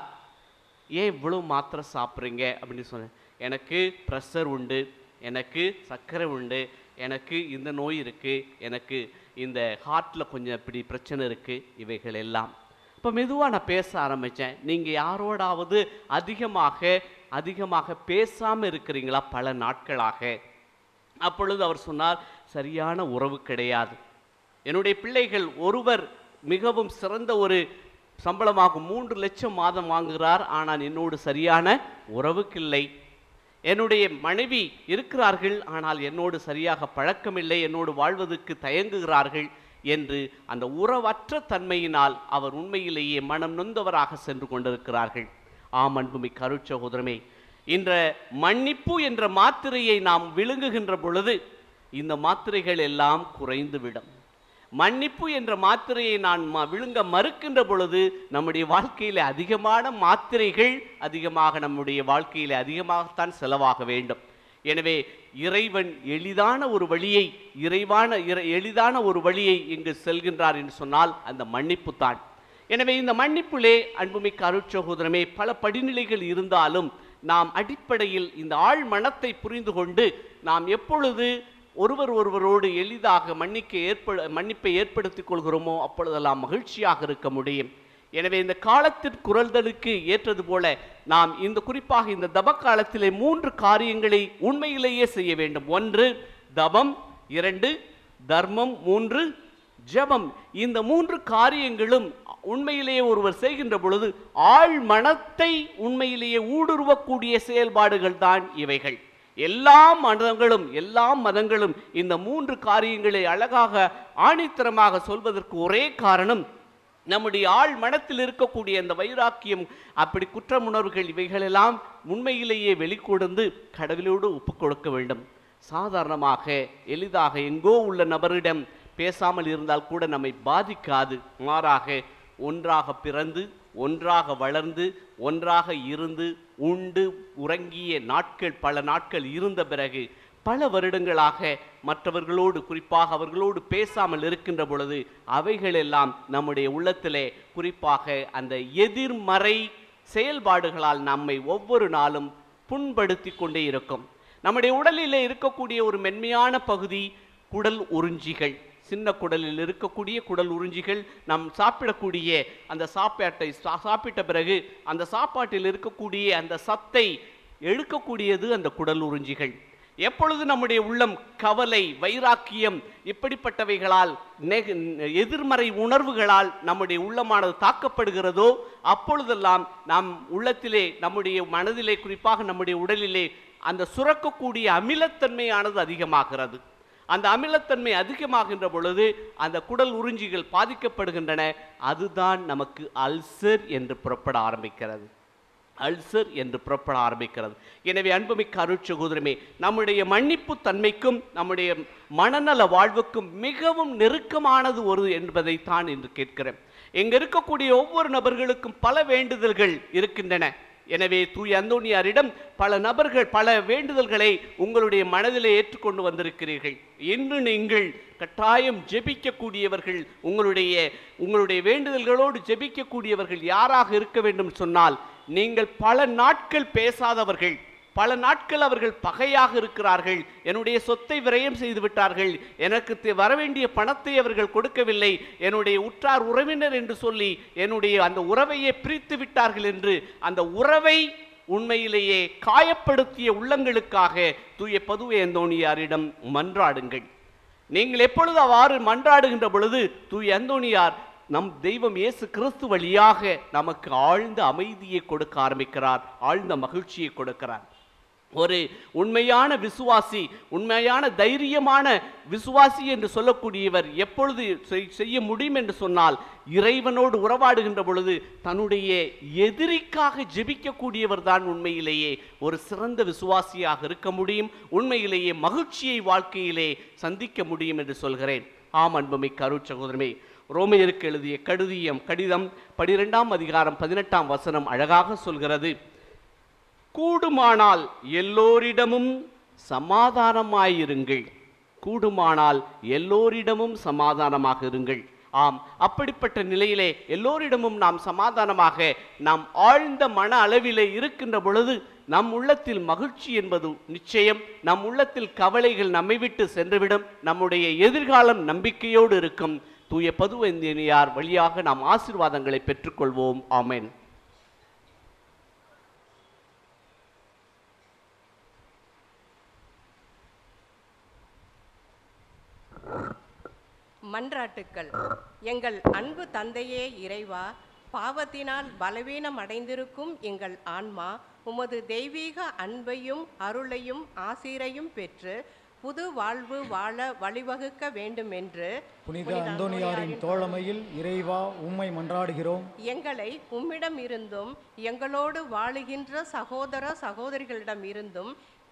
ஏன் இவ்வளவு மாத்திரை சாப்பிட்றீங்க அப்படின்னு சொன்னேன் எனக்கு ப்ரெஷர் உண்டு எனக்கு சர்க்கரை உண்டு எனக்கு இந்த நோய் இருக்குது எனக்கு இந்த ஹார்ட்டில் கொஞ்சம் இப்படி பிரச்சனை இருக்குது இவைகள் எல்லாம் இப்போ மெதுவாக நான் பேச ஆரம்பித்தேன் நீங்கள் யாரோடாவது அதிகமாக அதிகமாக பேசாமல் இருக்கிறீங்களா பல நாட்களாக அப்பொழுது அவர் சொன்னார் சரியான உறவு கிடையாது என்னுடைய பிள்ளைகள் ஒருவர் மிகவும் சிறந்த ஒரு சம்பளமாகும் மூன்று லட்சம் மாதம் வாங்குகிறார் ஆனால் என்னோடு சரியான உறவுக்கில்லை என்னுடைய மனைவி இருக்கிறார்கள் ஆனால் என்னோடு சரியாக பழக்கமில்லை என்னோடு வாழ்வதற்கு தயங்குகிறார்கள் என்று அந்த உறவற்ற தன்மையினால் அவர் உண்மையிலேயே மனம் நொந்தவராக சென்று கொண்டிருக்கிறார்கள் ஆம் அன்புமிக்க அருட்சகோதரமே இன்ற மன்னிப்பு என்ற மாத்திரையை நாம் விழுங்குகின்ற பொழுது இந்த மாத்திரைகள் எல்லாம் குறைந்துவிடும் மன்னிப்பு என்ற மாத்திரையை நான் ம- விழுங்க மறுக்கின்ற பொழுது நம்முடைய வாழ்க்கையில் அதிகமான மாத்திரைகள் அதிகமாக நம்முடைய வாழ்க்கையில் அதிகமாகத்தான் செலவாக வேண்டும் எனவே இறைவன் எளிதான ஒரு வழியை இறைவான இறை- எளிதான ஒரு வழியை இங்கு செல்கின்றார் என்று சொன்னால் அந்த மன்னிப்பு தான் எனவே இந்த மன்னிப்பிலே அன்புமிக்க அருட்சகோதரமே பல படிநிலைகள் இருந்தாலும் நாம் அடிப்படையில் இந்த ஆழ் மனத்தை புரிந்து கொண்டு நாம் எப்பொழுது ஒருவர் ஒருவரோடு எளிதாக மன்னிக்க ஏற்ப மன்னிப்பை ஏற்படுத்திக் கொள்கிறோமோ அப்பொழுதெல்லாம் மகிழ்ச்சியாக இருக்க முடியும் எனவே இந்த காலத்தின் குரல்தலுக்கு ஏற்றது போல நாம் இந்த குறிப்பாக இந்த தப காலத்திலே மூன்று காரியங்களை உண்மையிலேயே செய்ய வேண்டும் ஒன்று தபம் இரண்டு தர்மம் மூன்று ஜெபம் இந்த மூன்று காரியங்களும் உண்மையிலேயே ஒருவர் செய்கின்ற பொழுது ஆழ் மனத்தை உண்மையிலேயே ஊடுருவக்கூடிய செயல்பாடுகள் தான் இவைகள் எல்லா மதங்களும் எல்லா மதங்களும் இந்த மூன்று காரியங்களை அழகாக ஆணித்தரமாக சொல்வதற்கு ஒரே காரணம் நம்முடைய ஆழ் மனத்தில் இருக்கக்கூடிய அந்த வைராக்கியம் அப்படி குற்றமுணர்வுகள் இவைகளெல்லாம் உண்மையிலேயே வெளிக்கொடுந்து கடவுளோடு ஒப்புக் கொடுக்க வேண்டும் சாதாரணமாக எளிதாக எங்கோ உள்ள நபரிடம் பேசாமல் இருந்தால் கூட நம்மை பாதிக்காது மாறாக ஒன்றாக பிறந்து ஒன்றாக வளர்ந்து ஒன்றாக இருந்து உண்டு உறங்கிய நாட்கள் பல நாட்கள் இருந்த பிறகு பல வருடங்களாக மற்றவர்களோடு குறிப்பாக அவர்களோடு பேசாமல் இருக்கின்ற பொழுது அவைகளெல்லாம் நம்முடைய உள்ளத்திலே குறிப்பாக அந்த எதிர்மறை செயல்பாடுகளால் நம்மை ஒவ்வொரு நாளும் புண்படுத்தி கொண்டே இருக்கும் நம்முடைய உடலிலே இருக்கக்கூடிய ஒரு மென்மையான பகுதி குடல் உறிஞ்சிகள் சின்ன குடலில் இருக்கக்கூடிய குடல் உறிஞ்சிகள் நாம் சாப்பிடக்கூடிய அந்த சாப்பாட்டை சா- சாப்பிட்ட பிறகு அந்த சாப்பாட்டில் இருக்கக்கூடிய அந்த சத்தை எடுக்கக்கூடியது அந்த குடல் உறிஞ்சிகள் எப்பொழுது நம்முடைய உள்ளம் கவலை வைராக்கியம் இப்படிப்பட்டவைகளால் நெக- எதிர்மறை உணர்வுகளால் நம்முடைய உள்ளமானது தாக்கப்படுகிறதோ அப்பொழுதெல்லாம் நாம் உள்ளத்திலே நம்முடைய மனதிலே குறிப்பாக நம்முடைய உடலிலே அந்த சுரக்கக்கூடிய அமிலத்தன்மையானது அதிகமாகிறது அந்த அமிலத்தன்மை அதிகமாகின்ற பொழுது அந்த குடல் உறிஞ்சிகள் பாதிக்கப்படுகின்றன அதுதான் நமக்கு அல்சர் என்று புறப்பட ஆரம்பிக்கிறது அல்சர் என்று புறப்பட ஆரம்பிக்கிறது எனவே அன்புமிக்க அருட்சகோதரமே நம்முடைய மன்னிப்பு தன்மைக்கும் நம்முடைய மனநல வாழ்வுக்கும் மிகவும் நெருக்கமானது ஒரு என்பதைத்தான் என்று கேட்கிறேன் இங்க இருக்கக்கூடிய ஒவ்வொரு நபர்களுக்கும் பல வேண்டுதல்கள் இருக்கின்றன எனவே தூய் அந்தோனியாரிடம் பல நபர்கள் பல வேண்டுதல்களை உங்களுடைய மனதிலே ஏற்றுக்கொண்டு வந்திருக்கிறீர்கள் இன்று நீங்கள் கட்டாயம் ஜெபிக்கக்கூடியவர்கள் உங்களுடைய உங்களுடைய வேண்டுதல்களோடு ஜெபிக்கக்கூடியவர்கள் யாராக இருக்க வேண்டும் சொன்னால் நீங்கள் பல நாட்கள் பேசாதவர்கள் பல நாட்கள் அவர்கள் பகையாக இருக்கிறார்கள் என்னுடைய சொத்தை விரயம் செய்து விட்டார்கள் எனக்கு தே- வரவேண்டிய பணத்தை அவர்கள் கொடுக்கவில்லை என்னுடைய உற்றார் உறவினர் என்று சொல்லி என்னுடைய அந்த உறவையே பிரித்து விட்டார்கள் என்று அந்த உறவை உண்மையிலேயே காயப்படுத்திய உள்ளங்களுக்காக தூய பதுவை அந்தோணியாரிடம் மன்றாடுங்கள் நீங்கள் எப்பொழுது அவ்வாறு மன்றாடுகின்ற பொழுது தூய அந்தோணியார் நம் தெய்வம் இயேசு கிறிஸ்து வழியாக நமக்கு ஆழ்ந்த அமைதியை கொடுக்க ஆரம்பிக்கிறார் ஆழ்ந்த மகிழ்ச்சியை கொடுக்கிறார் ஒரு உண்மையான விசுவாசி உண்மையான தைரியமான விசுவாசி என்று சொல்லக்கூடியவர் எப்பொழுது செய்- செய்ய முடியும் என்று சொன்னால் இறைவனோடு உறவாடுகின்ற பொழுது தன்னுடைய எதிரிக்காக ஜெபிக்கக்கூடியவர் தான் உண்மையிலேயே ஒரு சிறந்த விசுவாசியாக இருக்க முடியும் உண்மையிலேயே மகிழ்ச்சியை வாழ்க்கையிலே சந்திக்க முடியும் என்று சொல்கிறேன் ஆம் அன்புமிக்க அருட் சகோதரமே ரோமையருக்கு எழுதிய கடிதம் கடிதம் பனிரெண்டாம் அதிகாரம் பதினெட்டாம் வசனம் அழகாக சொல்கிறது கூடுமானால் எல்லோரிடமும் சமாதானமாயிருங்கள் கூடுமானால் எல்லோரிடமும் சமாதானமாக இருங்கள் ஆம் அப்படிப்பட்ட நிலையிலே எல்லோரிடமும் நாம் சமாதானமாக நாம் ஆழ்ந்த மன அளவிலே இருக்கின்ற பொழுது நம் உள்ளத்தில் மகிழ்ச்சி என்பது நிச்சயம் நம் உள்ளத்தில் கவலைகள் நம்மை விட்டு சென்றுவிடும் நம்முடைய எதிர்காலம் நம்பிக்கையோடு இருக்கும் தூய பதுவந்தினியார் வழியாக நாம் ஆசீர்வாதங்களை பெற்றுக்கொள்வோம் ஆமென் மன்றாட்டுக்கள் எங்கள் அன்பு தந்தையே இறைவா பாவத்தினால் பலவீனம் அடைந்திருக்கும் எங்கள் ஆன்மா உமது தெய்வீக அன்பையும் அருளையும் ஆசீரையும் பெற்று புது வாழ்வு வாழ வழிவகுக்க வேண்டும் என்று புனித அந்தோனியாரின் தோழமையில் இறைவா உம்மை மன்றாடுகிறோம் எங்களை உம்மிடம் இருந்தும் எங்களோடு வாழுகின்ற சகோதர சகோதரிகளிடம் இருந்தும்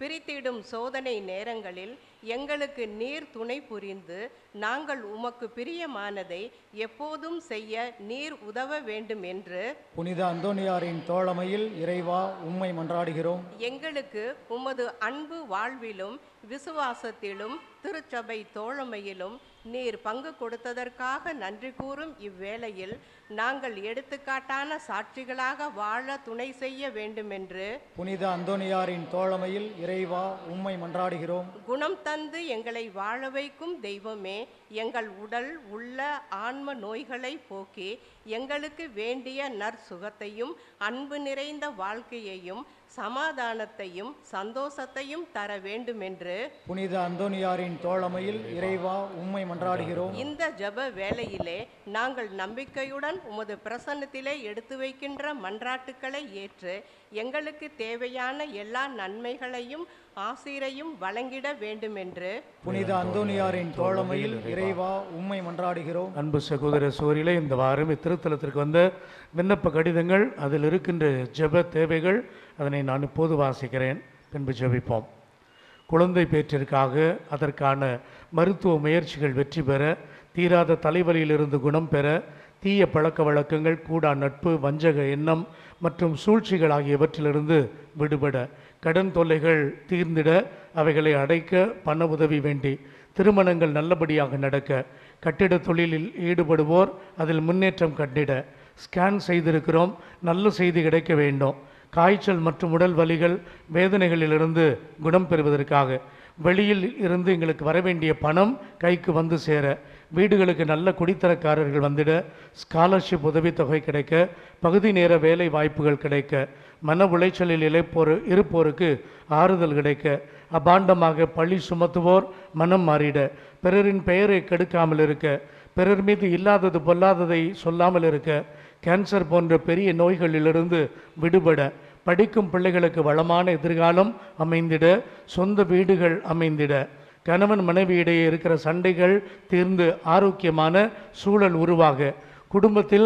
பிரித்திடும் சோதனை நேரங்களில் எங்களுக்கு நீர் துணை புரிந்து நாங்கள் உமக்கு பிரியமானதை எப்போதும் செய்ய நீர் உதவ வேண்டும் என்று புனித அந்தோனியாரின் தோழமையில் இறைவா உம்மை மன்றாடுகிறோம் எங்களுக்கு உமது அன்பு வாழ்விலும் விசுவாசத்திலும் திருச்சபை தோழமையிலும் நீர் பங்கு கொடுத்ததற்காக நன்றி கூறும் இவ்வேளையில் நாங்கள் எடுத்துக்காட்டான சாட்சிகளாக வாழ துணை செய்ய வேண்டுமென்று புனித அந்தோனியாரின் தோழமையில் இறைவா உம்மை மன்றாடுகிறோம் குணம் தந்து எங்களை வாழ வைக்கும் தெய்வமே எங்கள் உடல் உள்ள ஆன்ம நோய்களை போக்கி எங்களுக்கு வேண்டிய நற்சுகத்தையும் அன்பு நிறைந்த வாழ்க்கையையும் சமாதானத்தையும் சந்தோஷத்தையும் தர வேண்டுமென்று புனித அந்தோனியாரின் தோழமையில் இறைவா உம்மை மன்றாடுகிறோம் இந்த ஜெப வேளையிலே நாங்கள் நம்பிக்கையுடன் உமது பிரசன்னத்திலே எடுத்து வைக்கின்ற மன்றாட்டுக்களை ஏற்று எங்களுக்கு தேவையான எல்லா நன்மைகளையும் ஆசிரையும் வழங்கிட வேண்டுமென்று புனித அந்தோனியாரின் தோழமையில் இறைவா உம்மை மன்றாடுகிறோம் அன்பு சகோதர சோரிலே இந்த வாரம் இத்திருத்தலத்திற்கு வந்த விண்ணப்ப கடிதங்கள் அதில் இருக்கின்ற ஜெப தேவைகள் அதனை நான் இப்போது வாசிக்கிறேன் பின்பு ஜெபிப்போம் குழந்தை பேற்றிற்காக அதற்கான மருத்துவ முயற்சிகள் வெற்றி பெற தீராத தலைவலியிலிருந்து குணம் பெற தீய பழக்க வழக்கங்கள் கூடா நட்பு வஞ்சக எண்ணம் மற்றும் சூழ்ச்சிகள் ஆகியவற்றிலிருந்து விடுபட கடன் தொல்லைகள் தீர்ந்திட அவைகளை அடைக்க பண உதவி வேண்டி திருமணங்கள் நல்லபடியாக நடக்க கட்டிடத் தொழிலில் ஈடுபடுவோர் அதில் முன்னேற்றம் கண்டிட ஸ்கேன் செய்திருக்கிறோம் நல்ல செய்தி கிடைக்க வேண்டும் காய்ச்சல் மற்றும் உடல் வலிகள் வேதனைகளிலிருந்து குணம் பெறுவதற்காக வெளியில் இருந்து எங்களுக்கு வர வேண்டிய பணம் கைக்கு வந்து சேர வீடுகளுக்கு நல்ல குடித்தரக்காரர்கள் வந்திட ஸ்காலர்ஷிப் உதவித்தொகை கிடைக்க பகுதி நேர வேலை வாய்ப்புகள் கிடைக்க மன உளைச்சலில் இழைப்போர் இருப்போருக்கு ஆறுதல் கிடைக்க அபாண்டமாக பழி சுமத்துவோர் மனம் மாறிட பிறரின் பெயரை கெடுக்காமல் இருக்க பிறர் மீது இல்லாதது பொல்லாததை சொல்லாமல் இருக்க கேன்சர் போன்ற பெரிய நோய்களிலிருந்து விடுபட படிக்கும் பிள்ளைகளுக்கு வளமான எதிர்காலம் அமைந்திட சொந்த வீடுகள் அமைந்திட கணவன் மனைவி இடையே இருக்கிற சண்டைகள் தீர்ந்து ஆரோக்கியமான சூழல் உருவாக குடும்பத்தில்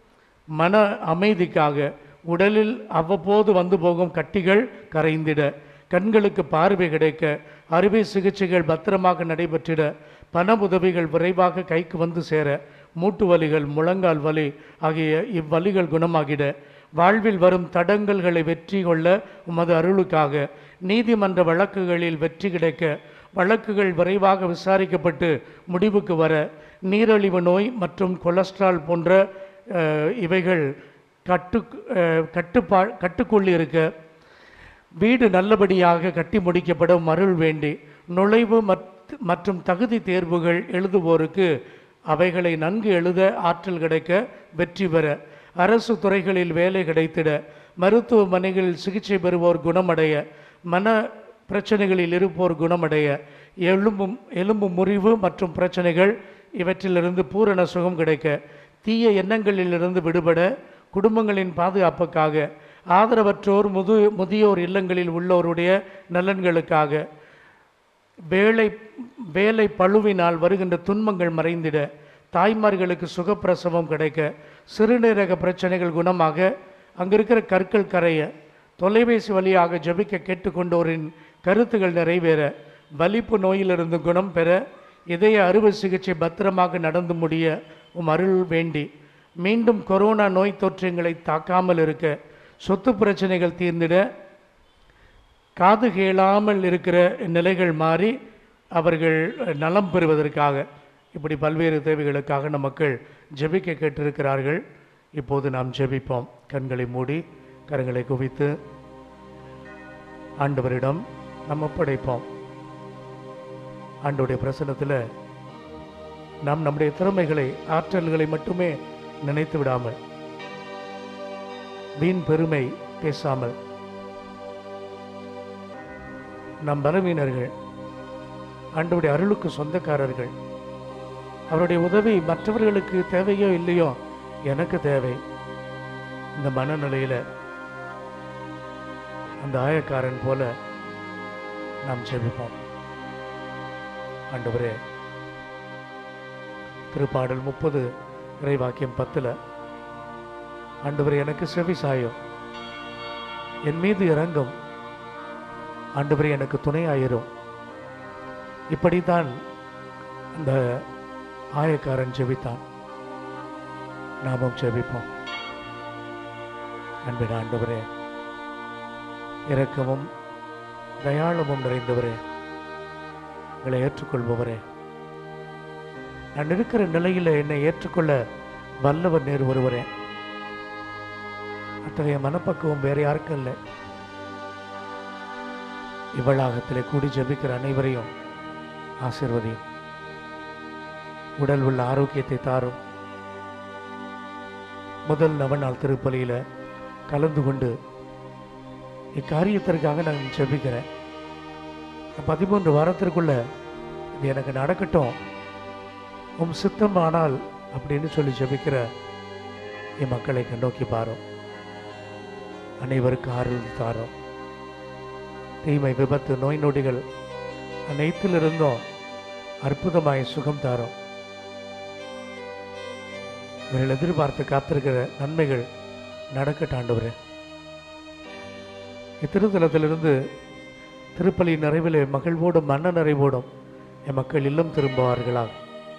மன அமைதிக்காக உடலில் அவ்வப்போது வந்து போகும் கட்டிகள் கரைந்திட கண்களுக்கு பார்வை கிடைக்க அறுவை சிகிச்சைகள் பத்திரமாக நடைபெற்றிட பண உதவிகள் விரைவாக கைக்கு வந்து சேர மூட்டு வலிகள் முழங்கால் வலி ஆகிய இவ்வலிகள் குணமாகிட வாழ்வில் வரும் தடங்கல்களை வெற்றி கொள்ள உமது அருளுக்காக நீதிமன்ற வழக்குகளில் வெற்றி கிடைக்க வழக்குகள் விரைவாக விசாரிக்கப்பட்டு முடிவுக்கு வர நீரழிவு நோய் மற்றும் கொலஸ்ட்ரால் போன்ற அஹ், இவைகள் கட்டு அஹ், கட்டுப்பா கட்டுக்குள் இருக்க வீடு நல்லபடியாக கட்டி முடிக்கப்படும் அருள் வேண்டி நுழைவு மத்- மற்றும் தகுதி தேர்வுகள் எழுதுவோருக்கு அவைகளை நன்கு எழுத ஆற்றல் கிடைக்க வெற்றி பெற அரசு துறைகளில் வேலை கிடைத்திட மருத்துவமனைகளில் சிகிச்சை பெறுவோர் குணமடைய மன பிரச்சனைகளில் இருப்போர் குணமடைய எலும்பும் எலும்பு முறிவு மற்றும் பிரச்சனைகள் இவற்றிலிருந்து பூரண சுகம் கிடைக்க தீய எண்ணங்களிலிருந்து விடுபட குடும்பங்களின் பாதுகாப்புக்காக ஆதரவற்றோர் முது முதியோர் இல்லங்களில் உள்ளோருடைய நலன்களுக்காக வேலை வேலை பழுவினால் வருகின்ற துன்பங்கள் மறைந்திட தாய்மார்களுக்கு சுகப்பிரசவம் கிடைக்க சிறுநீரக பிரச்சனைகள் குணமாக அங்கே இருக்கிற கற்கள் கரைய தொலைபேசி வழியாக ஜெபிக்க கேட்டுக்கொண்டோரின் கருத்துகள் நிறைவேற வலிப்பு நோயிலிருந்து குணம் பெற இதய அறுவை சிகிச்சை பத்திரமாக நடந்து முடிய உம் அருள் வேண்டி மீண்டும் கொரோனா நோய் தொற்றுங்களை தாக்காமல் இருக்க சொத்து பிரச்சனைகள் தீர்ந்திட காது கேளாமல் இருக்கிற நிலைகள் மாறி அவர்கள் நலம் பெறுவதற்காக இப்படி பல்வேறு தேவைகளுக்காக நம் மக்கள் ஜெபிக்க கேட்டிருக்கிறார்கள் இப்போது நாம் ஜெபிப்போம் கண்களை மூடி கரங்களை குவித்து ஆண்டவரிடம் நம்ம படைப்போம் ஆண்டவருடைய பிரசன்னத்தில் நாம் நம்முடைய திறமைகளை ஆற்றல்களை மட்டுமே நினைத்து விடாமல் வீண் பெருமை பேசாமல் நம் பலவீனர்கள் ஆண்டவருடைய அருளுக்கு சொந்தக்காரர்கள் அவருடைய உதவி மற்றவர்களுக்கு தேவையோ இல்லையோ எனக்கு தேவை இந்த மனநிலையில் அந்த ஆயக்காரன் போல நாம் ஜெபிப்போம் ஆண்டவரே திருப்பாடல் முப்பது இறைவாக்கியம் பத்தில் ஆண்டவரே எனக்கு செவி சாயும் என் மீது இறங்கும் ஆண்டவரே எனக்கு துணையாயிரும் இப்படித்தான் அந்த ஆயக்காரன் ஜெபித்தான் நாமும் ஜெபிப்போம் அன்பின் ஆண்டவரே இரக்கமும் தயாளமும் நிறைந்தவரே எங்களை ஏற்றுக்கொள்பவரே நான் இருக்கிற நிலையில் என்னை ஏற்றுக்கொள்ள வல்லவர் நேர் ஒருவரே அத்தகைய மனப்பக்குவம் வேற யாருக்கும் இல்லை இவ்வளாகத்திலே கூடி ஜெபிக்கிற அனைவரையும் ஆசிர்வதியும் உடல் உள்ள ஆரோக்கியத்தை தாரும் முதல் நவநாள் திருப்பலியில கலந்து கொண்டு இக்காரியத்திற்காக நான் ஜெபிக்கிறேன் பதிமூன்று வாரத்திற்குள்ள இது எனக்கு நடக்கட்டும் உம் சித்தம் ஆனால் அப்படின்னு சொல்லி ஜெபிக்கிற என் மக்களை கண்ணோக்கி பாரும் அனைவருக்கு ஆறுதல் தாரும் தீமை விபத்து நோய் நொடிகள் அனைத்திலிருந்தும் அற்புதமாய் சுகம் தாரும் இவர்கள் எதிர்பார்த்து காத்திருக்கிற நன்மைகள் நடக்கட்டும் ஆண்டவரே இத்திருத்தலத்திலிருந்து திருப்பலி நிறைவிலே மகிழ்வோடும் மன்ன நிறைவோடும் என் மக்கள் இல்லம் திரும்புவார்களாக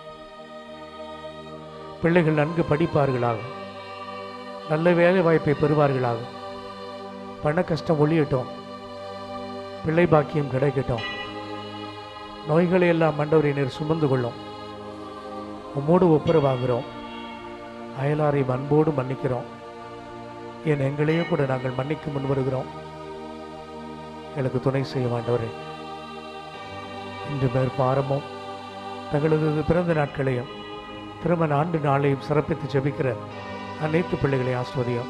பிள்ளைகள் நன்கு படிப்பார்களாக நல்ல வேலை வாய்ப்பை பெறுவார்களாக பண கஷ்டம் ஒழியட்டும் பிள்ளை பாக்கியம் கிடைக்கட்டும் நோய்களை எல்லாம் மண்டவரை நீர் சுமந்து கொள்ளும் உம்மோடு ஒப்புரவாகிறோம் அயலாரை அன்போடு மன்னிக்கிறோம் என் எங்களையே கூட நாங்கள் மன்னிக்க முன் வருகிறோம் எனக்கு துணை செய்ய வேண்டவரே இன்று மேற்பாரமும் தங்களது பிறந்த நாட்களையும் திருமண ஆண்டு நாளையும் சிறப்பித்து ஜெபிக்கிற அனைத்து பிள்ளைகளை ஆஸ்வதியும்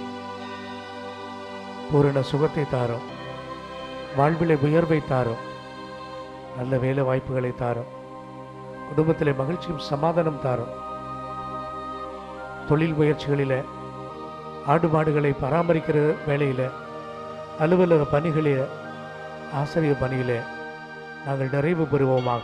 பூரண சுகத்தை தாரும் வாழ்விலை உயர்வை தாரும் நல்ல வேலை வாய்ப்புகளை தாரும் குடும்பத்திலே மகிழ்ச்சியும் சமாதானம் தாரும் தொழில் முயற்சிகளில் ஆடு மாடுகளை பராமரிக்கிற வேலையில் அலுவலக பணிகளில் ஆசிரியர் பணியிலே நாங்கள் நிறைவு பெறுவோமாக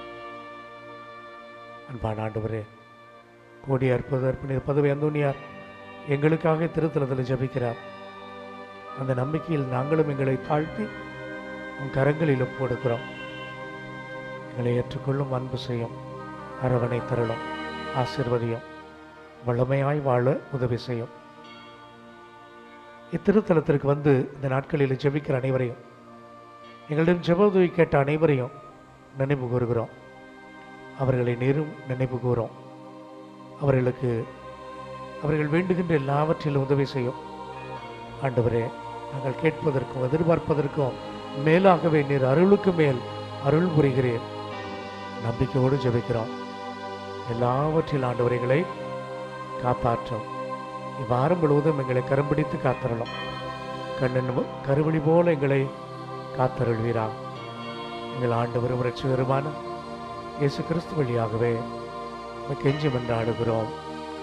அன்பான ஆண்டவரே கோடி அற்புத அர்ப்பணி பதவி அந்தோனியார் எங்களுக்காக திருத்தலத்தில் ஜபிக்கிறார் அந்த நம்பிக்கையில் நாங்களும் எங்களை தாழ்த்தி உன் கரங்களில் ஒப்புக்கொடுக்கிறோம் எங்களை ஏற்றுக்கொள்ளும் அன்பு செய்யும் அரவணை தருளும் ஆசிர்வதியும் வளமையாய் வாழ உதவி செய்யும் இத்திருத்தலத்திற்கு வந்து இந்த நாட்களில் ஜெபிக்கிற அனைவரையும் எங்களிடம் ஜெப உதவி கேட்ட அனைவரையும் நினைவு கூறுகிறோம் அவர்களை நேரும் நினைவு கூறும் அவர்களுக்கு அவர்கள் வேண்டுகின்ற எல்லாவற்றிலும் உதவி செய்யும் ஆண்டவரே நாங்கள் கேட்பதற்கும் எதிர்பார்ப்பதற்கும் மேலாகவே நீர் அருளுக்கு மேல் அருள் புரிகிறேன் நம்பிக்கையோடு ஜெபிக்கிறோம் எல்லாவற்றில் ஆண்டவரைகளை காப்பாற்றும் இவ்வாரம் முழுவதும் எங்களை கரம் பிடித்து காத்தரலாம் கண்ணன் கருவழி போல எங்களை காத்தருள்வீராக எங்கள் ஆண்டவரும் ரட்சகருமான இயேசு கிறிஸ்து வழியாகவே உம்மை கெஞ்சி மன்றாடுகிறோம்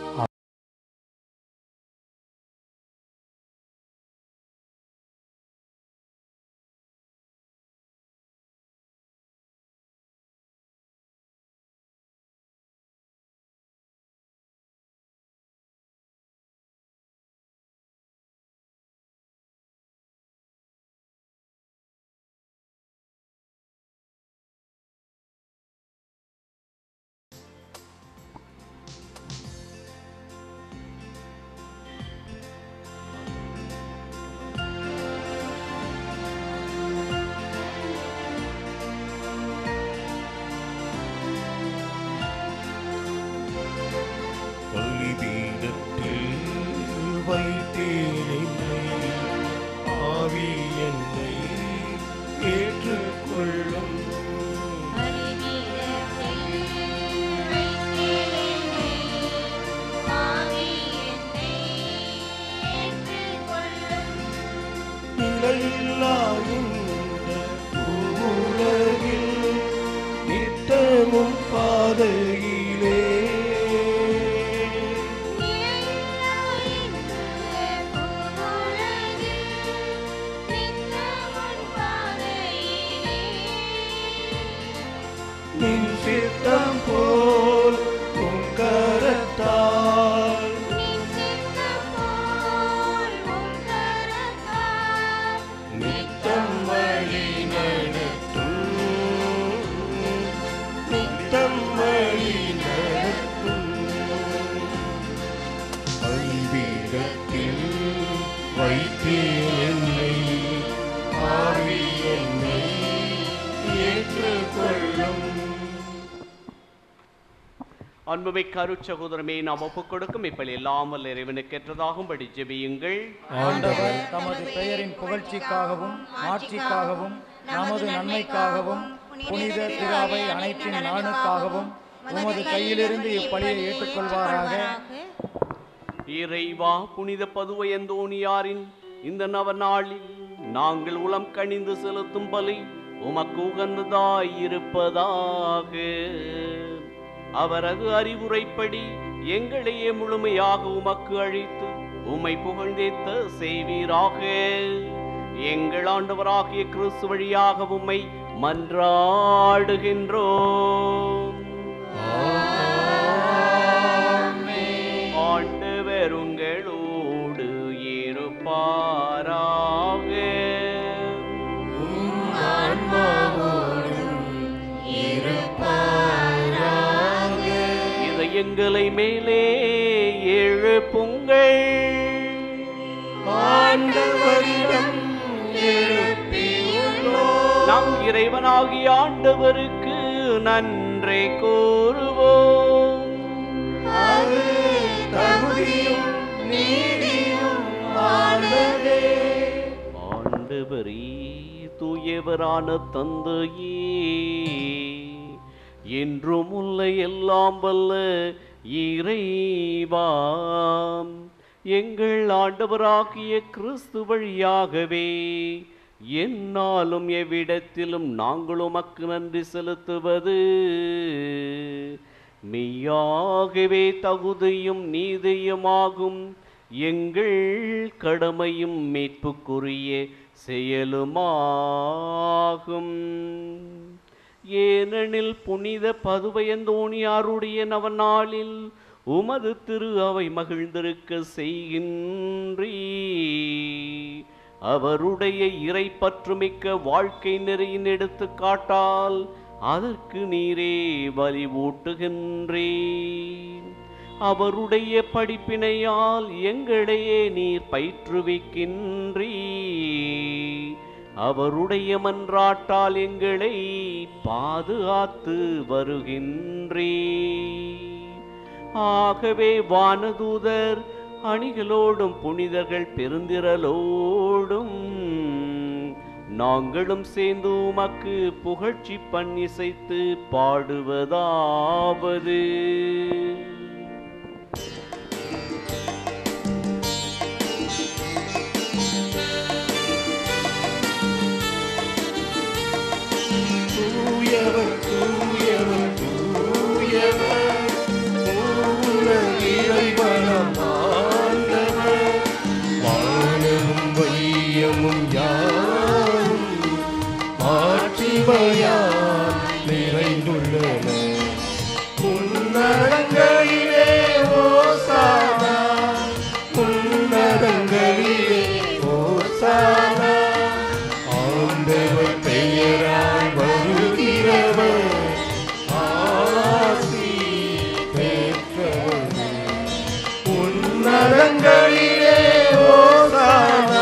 பலிபீடத்தில் வைத்தேனை ஆவி என்னை ஏற்றுக்கொள்ளும் நிலையில்லா இந்த பூவுலகில் நித்தமும் பாதையிலே நின் சித்தம் போல் உன் கரத்தால் நித்தம் வழி கொள்ளும் அன்புமிக்க அருட்சகோதரமே நாம் ஒப்புக் கொடுக்கும் இப்படி இல்லாமல் இறைவனுக்கு ஏற்றதாகும்படி ஜெபியுங்கள் ஆண்டவர் தமது பெயரின் புகழ்ச்சிக்காகவும் மாட்சிக்காகவும் நமது நன்மைக்காகவும் புனித திராவை அனைத்தின் நலனுக்காகவும் உமது கையிலிருந்து இப்பலியை ஏற்றுக்கொள்வாராக இறைவா புனித பதுவை எந்தோணியாரின் இந்த நவ நாளில் நாங்கள் உளம் கனிந்து செலுத்தும் பலி உமக்கு உகந்ததாய் இருப்பதாக அவரது அறிவுரைப்படி எங்களையே முழுமையாக உமக்கு அழித்து உம்மை புகழ்ந்தேத்த செய்வீராக எங்கள் ஆண்டவராகிய கிறிஸ்து வழியாக உம்மை மன்றாடுகின்றோம் ஆண்டவர் உங்களோடு இருப்பாராக இதயங்களை மேலே எழுப்புங்கள் ஆண்டவரிடம் எழுப்பியுள்ளோம் நம் இறைவனாகிய ஆண்டவருக்கு நன்றி கூறுவோம் அது தகுதியும் நீதியும் ஆனதே ஆண்டவரே தூயவரான தந்தையே என்றும் உள்ள எல்லாம் வல்ல இறைவாம் எங்கள் ஆண்டவராகிய கிறிஸ்து வழியாகவே என்னாலும் எவ்விடத்திலும் நாங்கள் உமக்கு நன்றி செலுத்துவது மெய்யாகவே தகுதியும் நீதியுமாகும் எங்கள் கடமையும் மீட்புக்குரிய செயலுமாகும் ஏனெனில் புனித பதுவையந்தோணியாருடைய நவநாளில் உமது திரு அவை மகிழ்ந்திருக்க செய்கின்றீ அவருடைய இறை பற்றுமிக்க வாழ்க்கை நெறியின் எடுத்துக்காட்டால் அதற்கு நீரே வலிவூட்டுகின்றீர் அவருடைய படிப்பினையால் எங்களையே நீர் பயிற்றுவிக்கின்றீ அவருடைய மன்றாட்டால் எங்களை பாதுகாத்து வருகின்றீ ஆகவே வானதூதர் அணிகளோடும் புனிதர்கள் பெருந்திரலோடும் நாங்களும் சேர்ந்து உமக்கு புகழ்ச்சி பண்ணிசைத்து பாடுவதாவது தூயவர் தூயவர் தூயவர் பூவுல இறைவனம் ஆண்டவர் வானமும் வையமும் யாரும் மாட்சிமையால் நிறைந்துள்ளன உன்னதங்களிலே ஓசானா உன்னதங்களிலே ஓசானா ஆண்டவர் பெயரால் வருகிறவர் ஆசி பெற்றவர் உன்னதங்களிலே ஓசானா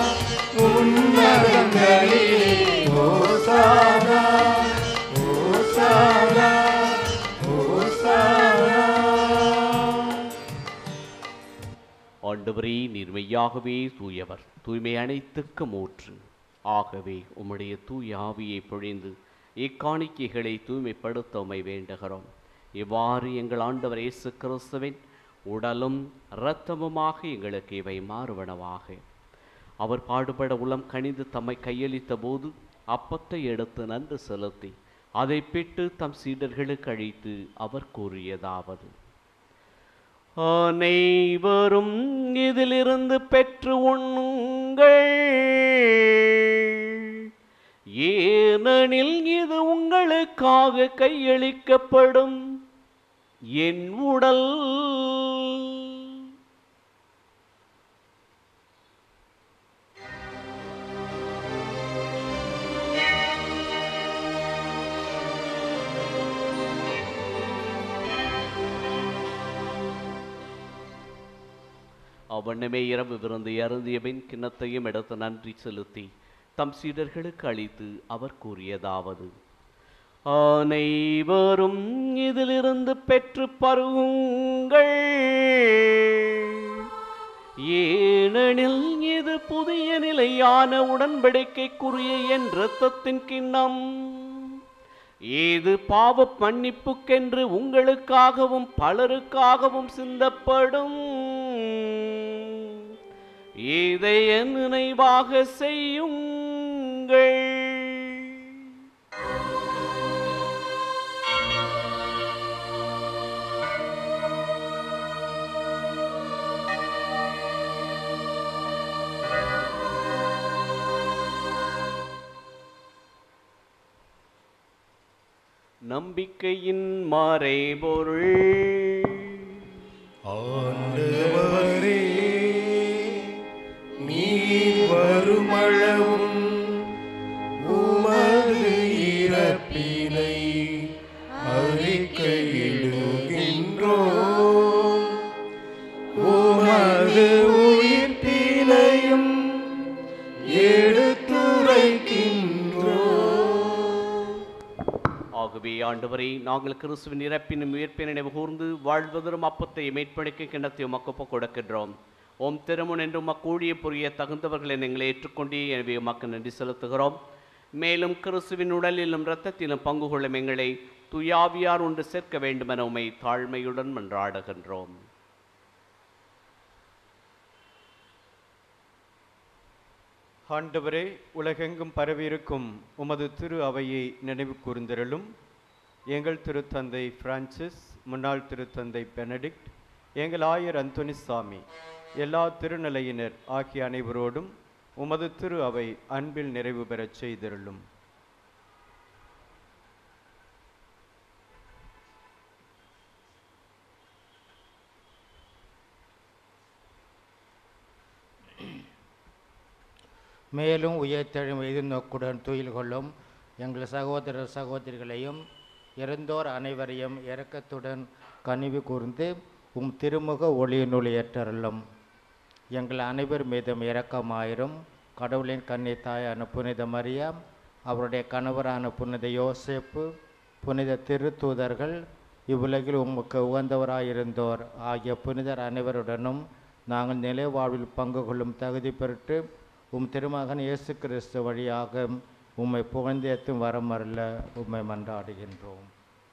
உன்னதங்களிலே ஓசானா ஓசானா ஓசானா ஆண்டவரே நீர் மெய்யாகவே தூயவர் தூய்மை அனைத்துக்கும் ஊற்று ஆகவே உம்முடைய தூய ஆவியை பொழிந்து இக்காணிக்கைகளை தூய்மைப்படுத்த உம்மை வேண்டுகிறோம் இவ்வாறு எங்கள் ஆண்டவர் இயேசு கிறிஸ்துவின் உடலும் இரத்தமுமாக எங்களுக்கு இவை மாறுவனவாக அவர் பாடுபட உளம் கனிந்து தம்மை கையளித்த போது அப்பத்தை எடுத்து நன்று செலுத்தி அதை பிட்டு தம் சீடர்களுக்கு அழித்து அவர் கூறியதாவது அனைவரும் இதிலிருந்து பெற்று உண்ணுங்கள் ஏனெனில் இது உங்களுக்காக கையளிக்கப்படும் என் உடல் அவ்வண்ணமே இரவு விருந்து அருந்திய பின் கிண்ணத்தையும் எடுத்து நன்றி செலுத்தி தம் சீடர்களுக்கு அளித்து அவர் கூறியதாவது அனைவரும் இதிலிருந்து பெற்று பருகுங்கள் ஏனெனில் இது புதிய நிலையான உடன்படிக்கைக்குரிய என் இரத்தத்தின் கிண்ணம் இது பாவ மன்னிப்புக்கென்று உங்களுக்காகவும் பலருக்காகவும் சிந்தப்படும் இதை என் நினைவாக செய்யுங்கள் நம்பிக்கையின் மறைபொருள் ஆண்டவரே நீர் வருமளவும் உமது இறப்பினை அறிக்கையிடுகின்றோம் உமது உயிர்ப்பினையும் எடுத்துரைக்கின்றோம் ஆகவே ஆண்டவரே நாங்கள் கிறிஸ்துவின் இறப்பினும் உயிர்ப்பினை நினைவு கூர்ந்து வாழ்வதரும் அப்பத்தை மேற்படிக்க கிண்ணத்தை உமக்கு கொடுக்கின்றோம் ஓம் திருமுன் என்று உமக்கு ஊழிய புரிய தகுந்தவர்களை எங்களை ஏற்றுக்கொண்டே எனவே உமக்கு நன்றி செலுத்துகிறோம் மேலும் கிறிஸ்துவின் உடலிலும் இரத்தத்திலும் பங்கு கொள்ளும் எங்களை துயாவியார் ஒன்று சேர்க்க வேண்டுமென உமை தாழ்மையுடன் மன்றாடுகின்றோம் ஆண்டவரே உலகெங்கும் பரவியிருக்கும் உமது திரு அவையை நினைவு கூர்ந்திரலும் எங்கள் திருத்தந்தை பிரான்சிஸ் முன்னாள் திருத்தந்தை பெனடிக்ட் எங்கள் ஆயர் அந்தோனிசாமி எல்லா திருநிலையினர் ஆகிய அனைவரோடும் உமது திரு அவை அன்பில் நிறைவு பெறச் செய்திருளும் மேலும் உயர்த்தெழும் எதிர்நோக்குடன் துயில் கொள்ளும் எங்கள் சகோதர சகோதரிகளையும் இறந்தோர் அனைவரையும் இரக்கத்துடன் கனிவு கூர்ந்து உம் திருமுக ஒளியினுள் ஏற்றருளும் எங்கள் அனைவர் மீதும் இரக்கமாயிரும் கடவுளின் கன்னி தாயான புனித மரியாம் அவருடைய கணவரான புனித யோசேப்பு புனித திருத்தூதர்கள் இவ்வுலகில் உமக்கு உகந்தவராயிருந்தோர் ஆகிய புனிதர் அனைவருடனும் நாங்கள் நிலை வாழ்வில் பங்கு கொள்ளும் தகுதி பெற்று உம் திருமகன் இயேசு கிறிஸ்து வழியாக உம்மை புகழ்ந்தேத்தும் வரமருள உம்மை மன்றாடுகின்றோம்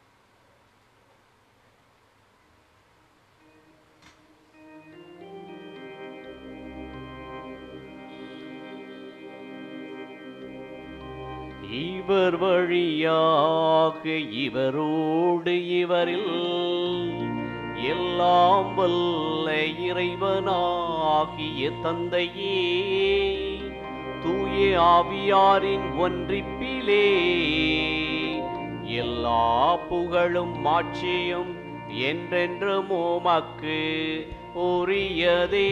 இவர் வழியாக இவரோடு இவரில் எல்லாம் வல்ல இறைவனாகிய தந்தையே தூய ஆவியாரின் ஒன்றிப்பிலே எல்லா புகழும் மாட்சியும் என்றென்றும் உமக்கு உரியதே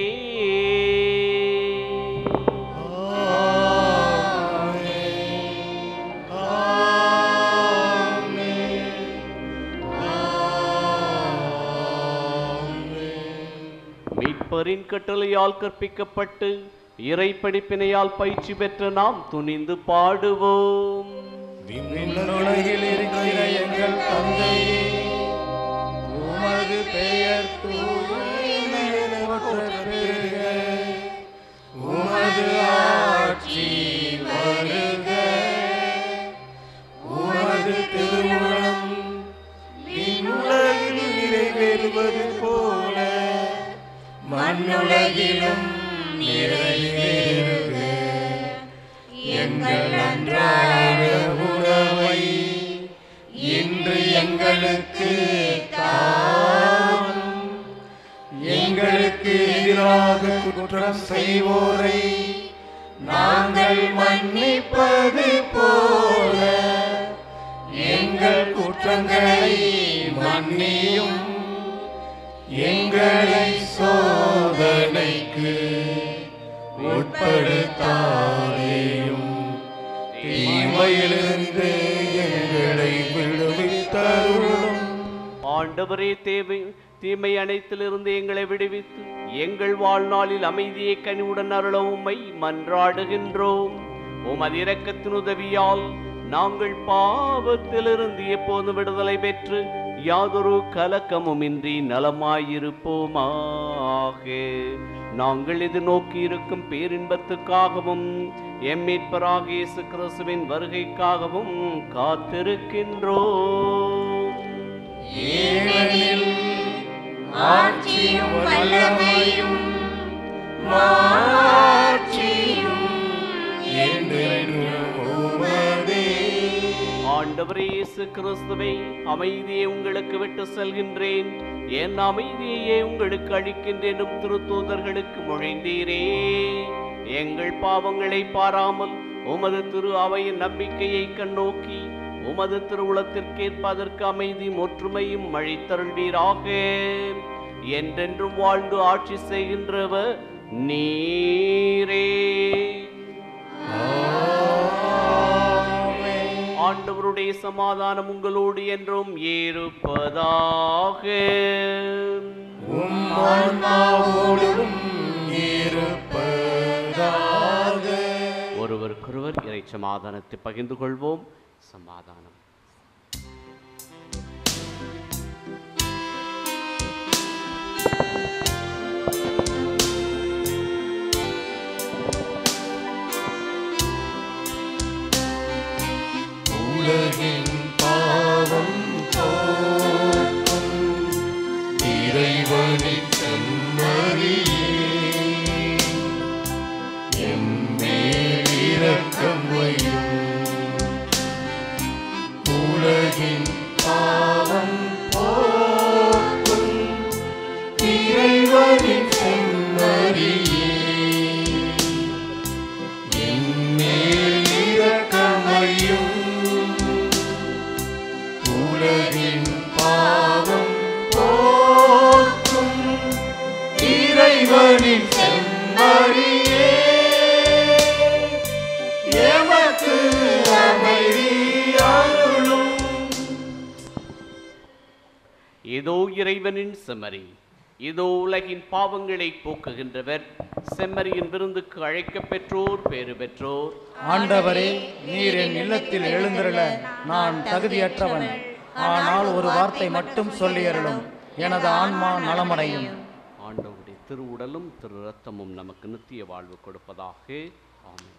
மீட்பரின் கட்டளையால் கற்பிக்கப்பட்டு இறை படிப்பினையால் பயிற்சி பெற்ற நாம் துணிந்து பாடுவோம் விண்ணுலகில் இருக்கிற எங்கள் தந்தையே உமது பெயர் தூயன போற்றப் பெறுக உமது ஆட்சி வருக உமது திருவுளம் விண்ணுலகில் நிறைவேறுவது போல மண்ணுலகிலும் நிறைவேறுக எங்கள் அன்றாட உணவை இன்று எங்களுக்கு தாரும் எங்களுக்கு எதிராக குற்றம் செய்வோரை நாங்கள் மன்னிப்பது போல எங்கள் குற்றங்களை மன்னியும் எங்களை சோதனைக்கு உட்படுத்தாதேயும் தீமையிலிருந்து எங்களை விடுவித்தருளும் ஆண்டவரே தேவை தீமை அனைத்திலிருந்து எங்களை விடுவித்து எங்கள் வாழ்நாளில் அமைதியை கனிவுடன் அருள உம்மை மன்றாடுகின்றோம் உமது இரக்கத்தின் உதவியால் நாங்கள் பாவத்திலிருந்து எப்போதும் விடுதலை பெற்று யாதொரு கலக்கமுமின்றி நலமாயிருப்போமாக நாங்கள் இது நோக்கி இருக்கும் பேரின்பத்துக்காகவும் எம் மீட்பராக இயேசு கிறிஸ்துவின் வருகைக்காகவும் காத்திருக்கின்றோம் ஏனெனில் ஆட்சியும் வல்லமையும் மாட்சியும் என்றென்றும் உமதே. ஆண்டவரே இயேசு கிறிஸ்துவை அமைதியை உங்களுக்கு விட்டு செல்கின்றேன் என் அமைதியையே உங்களுக்கு அளிக்கின்றேனும் திருத்தூதர்களுக்கு மொழிந்தீரே எங்கள் பாவங்களை பாராமல் உமது திரு அவையின் நம்பிக்கையை கண்ணோக்கி உமது திருவுளத்திற்கேற்ப அதற்கு அமைதியும் ஒற்றுமையும் அழித்தருள்வீராக என்றென்றும் வாழ்ந்து ஆட்சி செய்கின்றவர் நீரே ஆண்டவருடைய சமாதானம் உங்களோடு என்றும் இருப்பதாக உம் ஆன்மாவோடும் இருப்பதாக. ஒருவருக்கொருவர் இறை சமாதானத்தை பகிர்ந்து கொள்வோம் சமாதானம் உலகின் பாவம் போக்கும் இறைவனின் செம்மறியே எம்மேல் இரக்கம் வையும் உலகின் பாவம் போக்கும் இறைவனின் செம்மறியே எம்மேல் இரக்கமையும் உலகின் பாவம் போக்கும் இறைவனின் செம்மறியே எமக்கு அமைதி அருளும் இதோ இறைவனின் செம்மறி இதோ உலகின் பாவங்களை போக்குகின்றவர் செம்மறியின் விருந்துக்கு அழைக்கப் பெற்றோர் பேறு பெற்றோர் ஆண்டவரே நீர் என் இல்லத்தில் எழுந்திருள நான் தகுதியற்றவன் ஆனால் ஒரு வார்த்தை மட்டும் சொல்லியருளும் எனது ஆன்மா நலமடையும் ஆண்டவருடைய திருவுடலும் திரு ரத்தமும் நமக்கு நித்திய வாழ்வு கொடுப்பதாக ஆமென்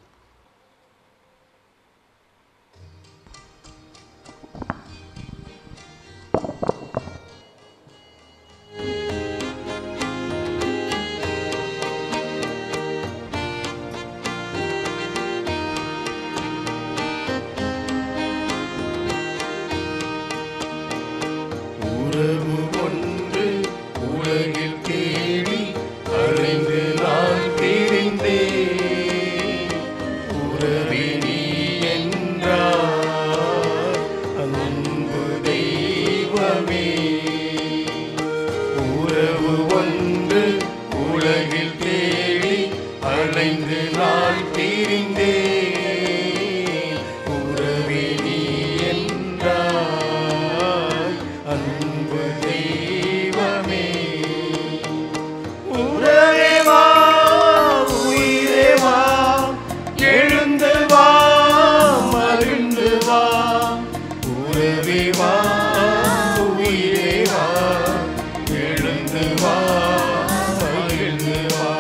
உறவு ஒன்று உலகில் தேடி அலைந்து நான் தெரிந்தேன் உறவே நீ என்றார் அன்பு தெய்வமே உறவு ஒன்று உலகில் தேடி அலைந்து நான் தெரிந்தேன் உறவே நீ என்றாய் அன்பு தெய்வமே உறவே வா உயிரே வா எழுந்து வா மகிழ்ந்து வா உறவே வா உயிரே வா எழுந்து வா மகிழ்ந்து வா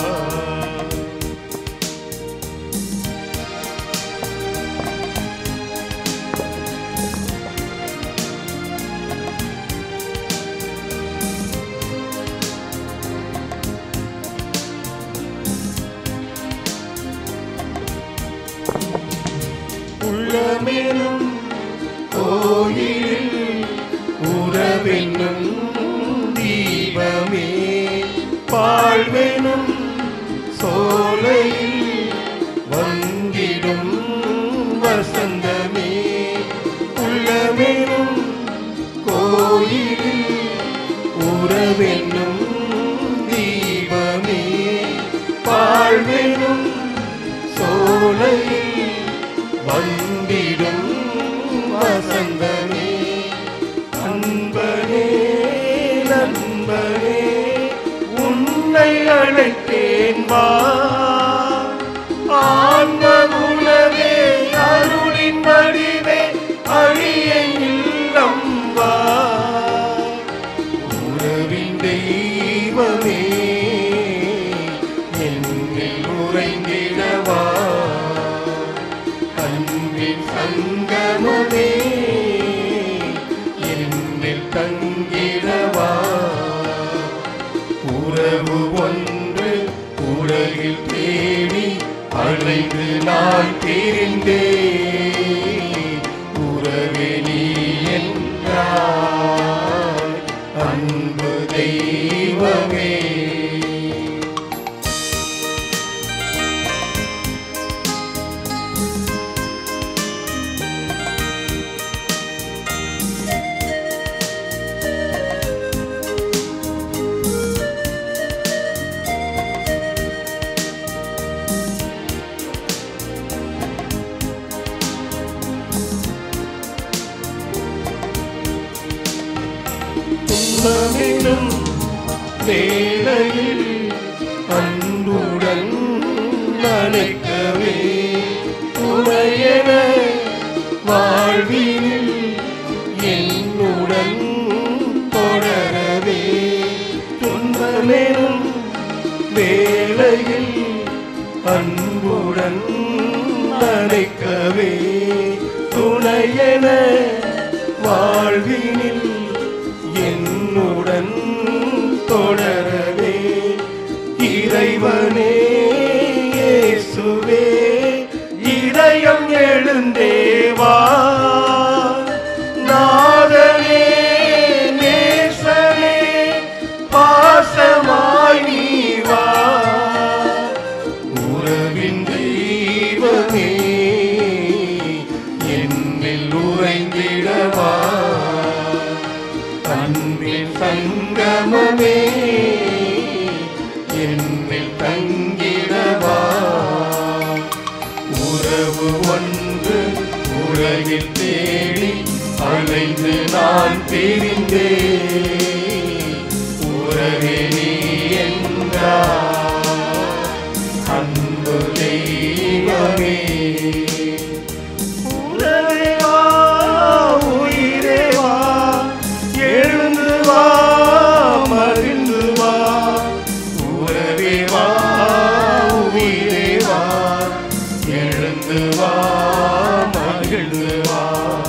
உள்ளமெனும் கோயிலில் உறவென்னும் தீபமே வாழ்வெனும் சோலையில் வந்திடும் வசந்தமே உள்ளமெனும் கோயிலில் உறவென்னும் தீபமே வாழ்வெனும் சோலையில் வந்திடும் வசந்தமே அன்பனே நண்பனே உன்னை அழைத்தேன் வா ஆன்ம உணவே அருளின் வடிவே அன்பு தெய்வமே துன்பமெனும் வேளையில் அன்புடன் நினைக்கவே துணையென வாழ்வினில் என்னுடன் தொடரவே துன்பமெனும் வேளையில் அன்புடன் நினைக்கவே துணையென வாழ்வினில் என்னுடன் தொடரவே இறைவனே இயேசுவே இதயம் எழுந்தேவா நாதனே நேசனே பாசமாய் நீ வா உறவின் தெய்வமே என்னில் உறைந்திடவா அன்பின் சங்கமமே என்னில் தங்கிடவா உறவு ஒன்று உலகில் தேடி அலைந்து நான் பிரிந்தே உறவே நீ என்றார் அன்பு தெய்வமே உறவே வா, உயிரே வா, எழுந்து வா, மகிழ்ந்து வா. உறவே வா, உயிரே வா, எழுந்து வா, மகிழ்ந்து வா.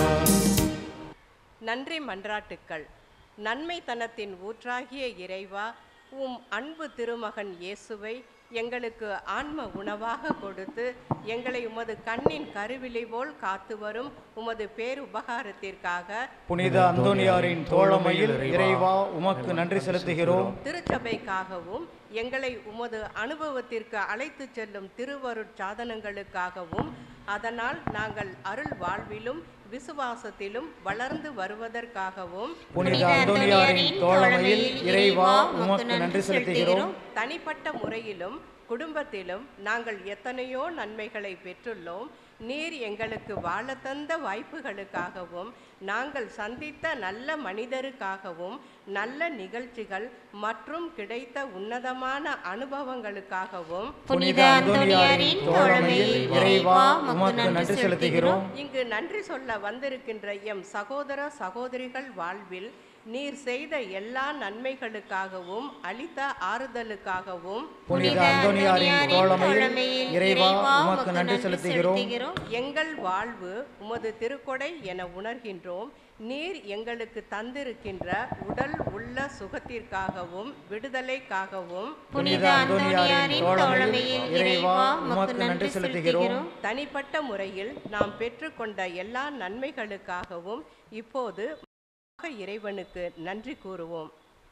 நன்றி மன்றாட்டுக்கள் நன்மைத்தனத்தின் ஊற்றாகிய இறைவா உம் அன்பு திருமகன் இயேசுவை எங்களுக்கு ஆன்ம உணவாக கொடுத்து எங்களை உமது கண்ணின் கருவிலை போல் காத்து வரும் உமது பேருபகாரத்திற்காக புனித அந்தோனியாரின் தோழமையில் இறைவா உமக்கு நன்றி செலுத்துகிறோம் திருச்சபைக்காகவும் எங்களை உமது அனுபவத்திற்கு அழைத்து செல்லும் திருவருட் சாதனங்களுக்காகவும் அதனால் நாங்கள் அருள் வாழ்விலும் விசுவாசத்திலும் வளர்ந்து வருவதற்காகவும் புனித அந்தோனியாரின் தோழமையில் இறைவா உமக்கு நன்றி செலுத்துகிறோம் தனிப்பட்ட முறையிலும் குடும்பத்திலும் நாங்கள் எத்தனையோ நன்மைகளை பெற்றுள்ளோம் நீர் எங்களுக்கு வாழ தந்த வாய்ப்புகளுக்காகவும் நாங்கள் சந்தித்த நல்ல மனிதருக்காகவும் நல்ல நிகழ்ச்சிகள் மற்றும் கிடைத்த உன்னதமான அனுபவங்களுக்காகவும் புனித அந்தோனியாரின் தோழமையில் இறைவா உமக்கு நன்றி செலுத்துகிறோம் இங்கு நன்றி சொல்ல வந்திருக்கின்ற எம் சகோதர சகோதரிகள் வாழ்வில் நீர் செய்த எல்லா நன்மைகளுக்காகவும் அளித்த ஆறுதலுக்காகவும் புனித அந்தோனியாரின் தோழமையில் இறைவா உமக்கு நன்றி செலுத்துகிறோம் எங்கள் வாழ்வு உமது திருக்கொடை என உணர்கின்றோம் நீர் எங்களுக்கு தந்திருக்கின்ற உடல் உள்ள சுகத்திற்காகவும் விடுதலைக்காகவும் புனித அந்தோனியாரின் தோழமையில் இறைவா உமக்கு நன்றி செலுத்துகிறோம் தனிப்பட்ட முறையில் நாம் பெற்றுக்கொண்ட எல்லா நன்மைகளுக்காகவும் இப்போது இறைவனுக்கு நன்றி கூறுவோம்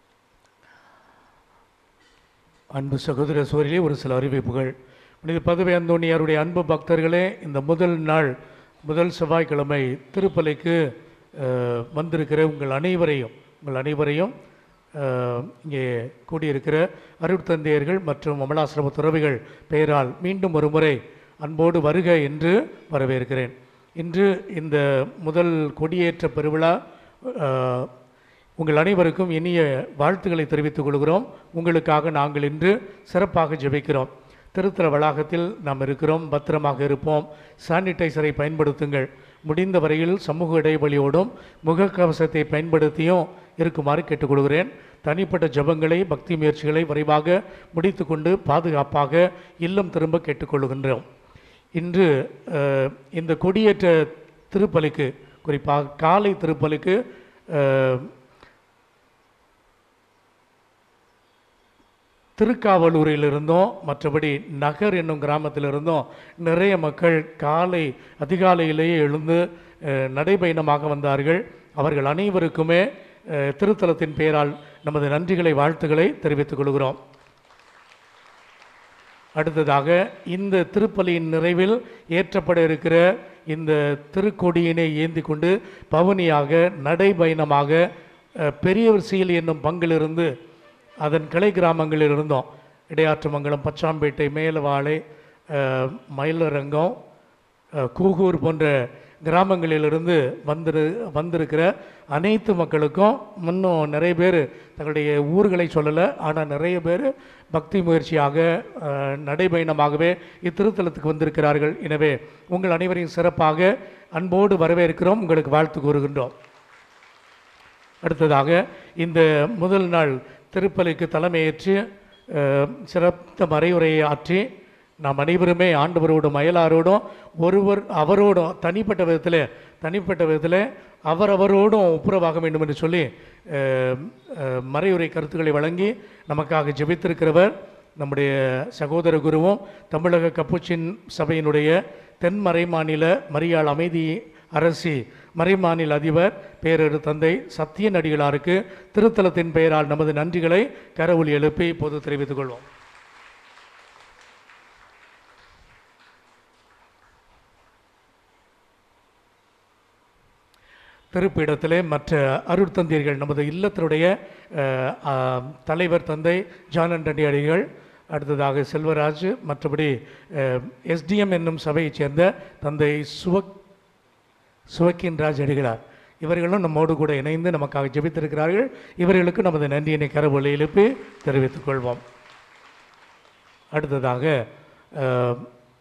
அன்பு சகோதர சோரிலே ஒரு சில அறிவிப்புகள் புனித பதவி அந்தோணியாருடைய அன்பு பக்தர்களே இந்த முதல் நாள் முதல் செவ்வாய்க்கிழமை திருப்பலைக்கு அஹ், வந்திருக்கிற உங்கள் அனைவரையும் உங்கள் அனைவரையும் அஹ், இங்கே கூடியிருக்கிற அருட்தந்தையர்கள் மற்றும் அமலாசிரம துறவிகள் பெயரால் மீண்டும் ஒரு முறை அன்போடு வருக என்று வரவேற்கிறேன் இன்று இந்த முதல் கொடியேற்ற பெருவிழா அஹ், உங்கள் அனைவருக்கும் இனிய வாழ்த்துக்களை தெரிவித்துக் கொள்கிறோம் உங்களுக்காக நாங்கள் இன்று சிறப்பாக ஜெபிக்கிறோம் திருத்தல வளாகத்தில் நாம் இருக்கிறோம் பத்திரமாக இருப்போம் சானிடைசரை பயன்படுத்துங்கள் முடிந்த வரையில் சமூக இடைவெளியோடும் முகக்கவசத்தை பயன்படுத்தியும் இருக்குமாறு கேட்டுக்கொள்கிறேன் தனிப்பட்ட ஜெபங்களை பக்தி முயற்சிகளை விரைவாக முடித்துக்கொண்டு பாதுகாப்பாக இல்லம் திரும்ப கேட்டுக்கொள்கின்றோம் இன்று அஹ், இந்த கொடியேற்ற திருப்பலிக்கு குறிப்பாக காலை திருப்பலிக்கு அஹ், திருக்காவலூரில் இருந்தோம் மற்றபடி நகர் என்னும் கிராமத்தில் இருந்தோம் நிறைய மக்கள் காலை அதிகாலையிலேயே எழுந்து அஹ், நடைபயணமாக வந்தார்கள் அவர்கள் அனைவருக்குமே அஹ், திருத்தலத்தின் பெயரால் நமது நன்றிகளை வாழ்த்துக்களை தெரிவித்துக் கொள்கிறோம் அடுத்ததாக இந்த திருப்பலியின் நிறைவில் ஏற்றப்பட இருக்கிற இந்த திருக்கொடியினை ஏந்தி கொண்டு பவனியாக நடைபயணமாக அஹ், பெரியவர் சீல் என்னும் பங்கிலிருந்து அதன் கிளை கிராமங்களில் இருந்தோம் இடையாற்றுமங்கலம் பச்சாம்பேட்டை மேலவாளை அஹ், மயிலரங்கம் அஹ், கூகூர் போன்ற கிராமங்களிலிருந்து வந்திரு வந்திருக்கிற அனைத்து மக்களுக்கும் இன்னும் நிறைய பேர் தங்களுடைய ஊர்களை சொல்லலை ஆனால் நிறைய பேர் பக்தி முயற்சியாக அஹ், நடைபயணமாகவே இத்திருத்தலத்துக்கு வந்திருக்கிறார்கள் எனவே உங்கள் அனைவரையும் சிறப்பாக அன்போடு வரவேற்கிறோம் உங்களுக்கு வாழ்த்து கூறுகின்றோம் அடுத்ததாக இந்த முதல் நாள் திருப்பலிக்கு தலைமையேற்று அஹ், சிறந்த மறையுரையை ஆற்றி நாம் அனைவருமே ஆண்டவரோடும் அயலாரோடும் ஒருவர் அவரோடும் தனிப்பட்ட விதத்தில் தனிப்பட்ட விதத்தில் அவரவரோடும் ஒப்புரவாக வேண்டும் என்று சொல்லி அஹ், அஹ், மறையுரை கருத்துக்களை வழங்கி நமக்காக ஜெபித்திருக்கிறவர் நம்முடைய சகோதர குருவும் தமிழக கப்புச்சின் சபையினுடைய தென் மறைமாநில மரியாள் அமைதி அரசி மறைமாநில அதிபர் பேரரு தந்தை சத்திய நடிகளாருக்கு திருத்தலத்தின் பெயரால் நமது நன்றிகளை கரவொலி எழுப்பி இப்போது தெரிவித்துக் கொள்வோம் திருப்பீடத்திலே மற்ற அருட்தந்தையர்கள் நமது இல்லத்தினுடைய அஹ், ஆ, தலைவர் தந்தை ஜான் ஆண்டனி அடிகள் அடுத்ததாக செல்வராஜ் மற்றபடி எஸ்டிஎம் என்னும் சபையைச் சேர்ந்த தந்தை சுவக் சுவக்கின் ராஜ் அடிகளார் இவர்களும் நம்மோடு கூட இணைந்து நமக்காக ஜெபித்திருக்கிறார்கள் இவர்களுக்கு நமது நன்றியினை கரவொலி எழுப்பி தெரிவித்துக் கொள்வோம் அடுத்ததாக அஹ்,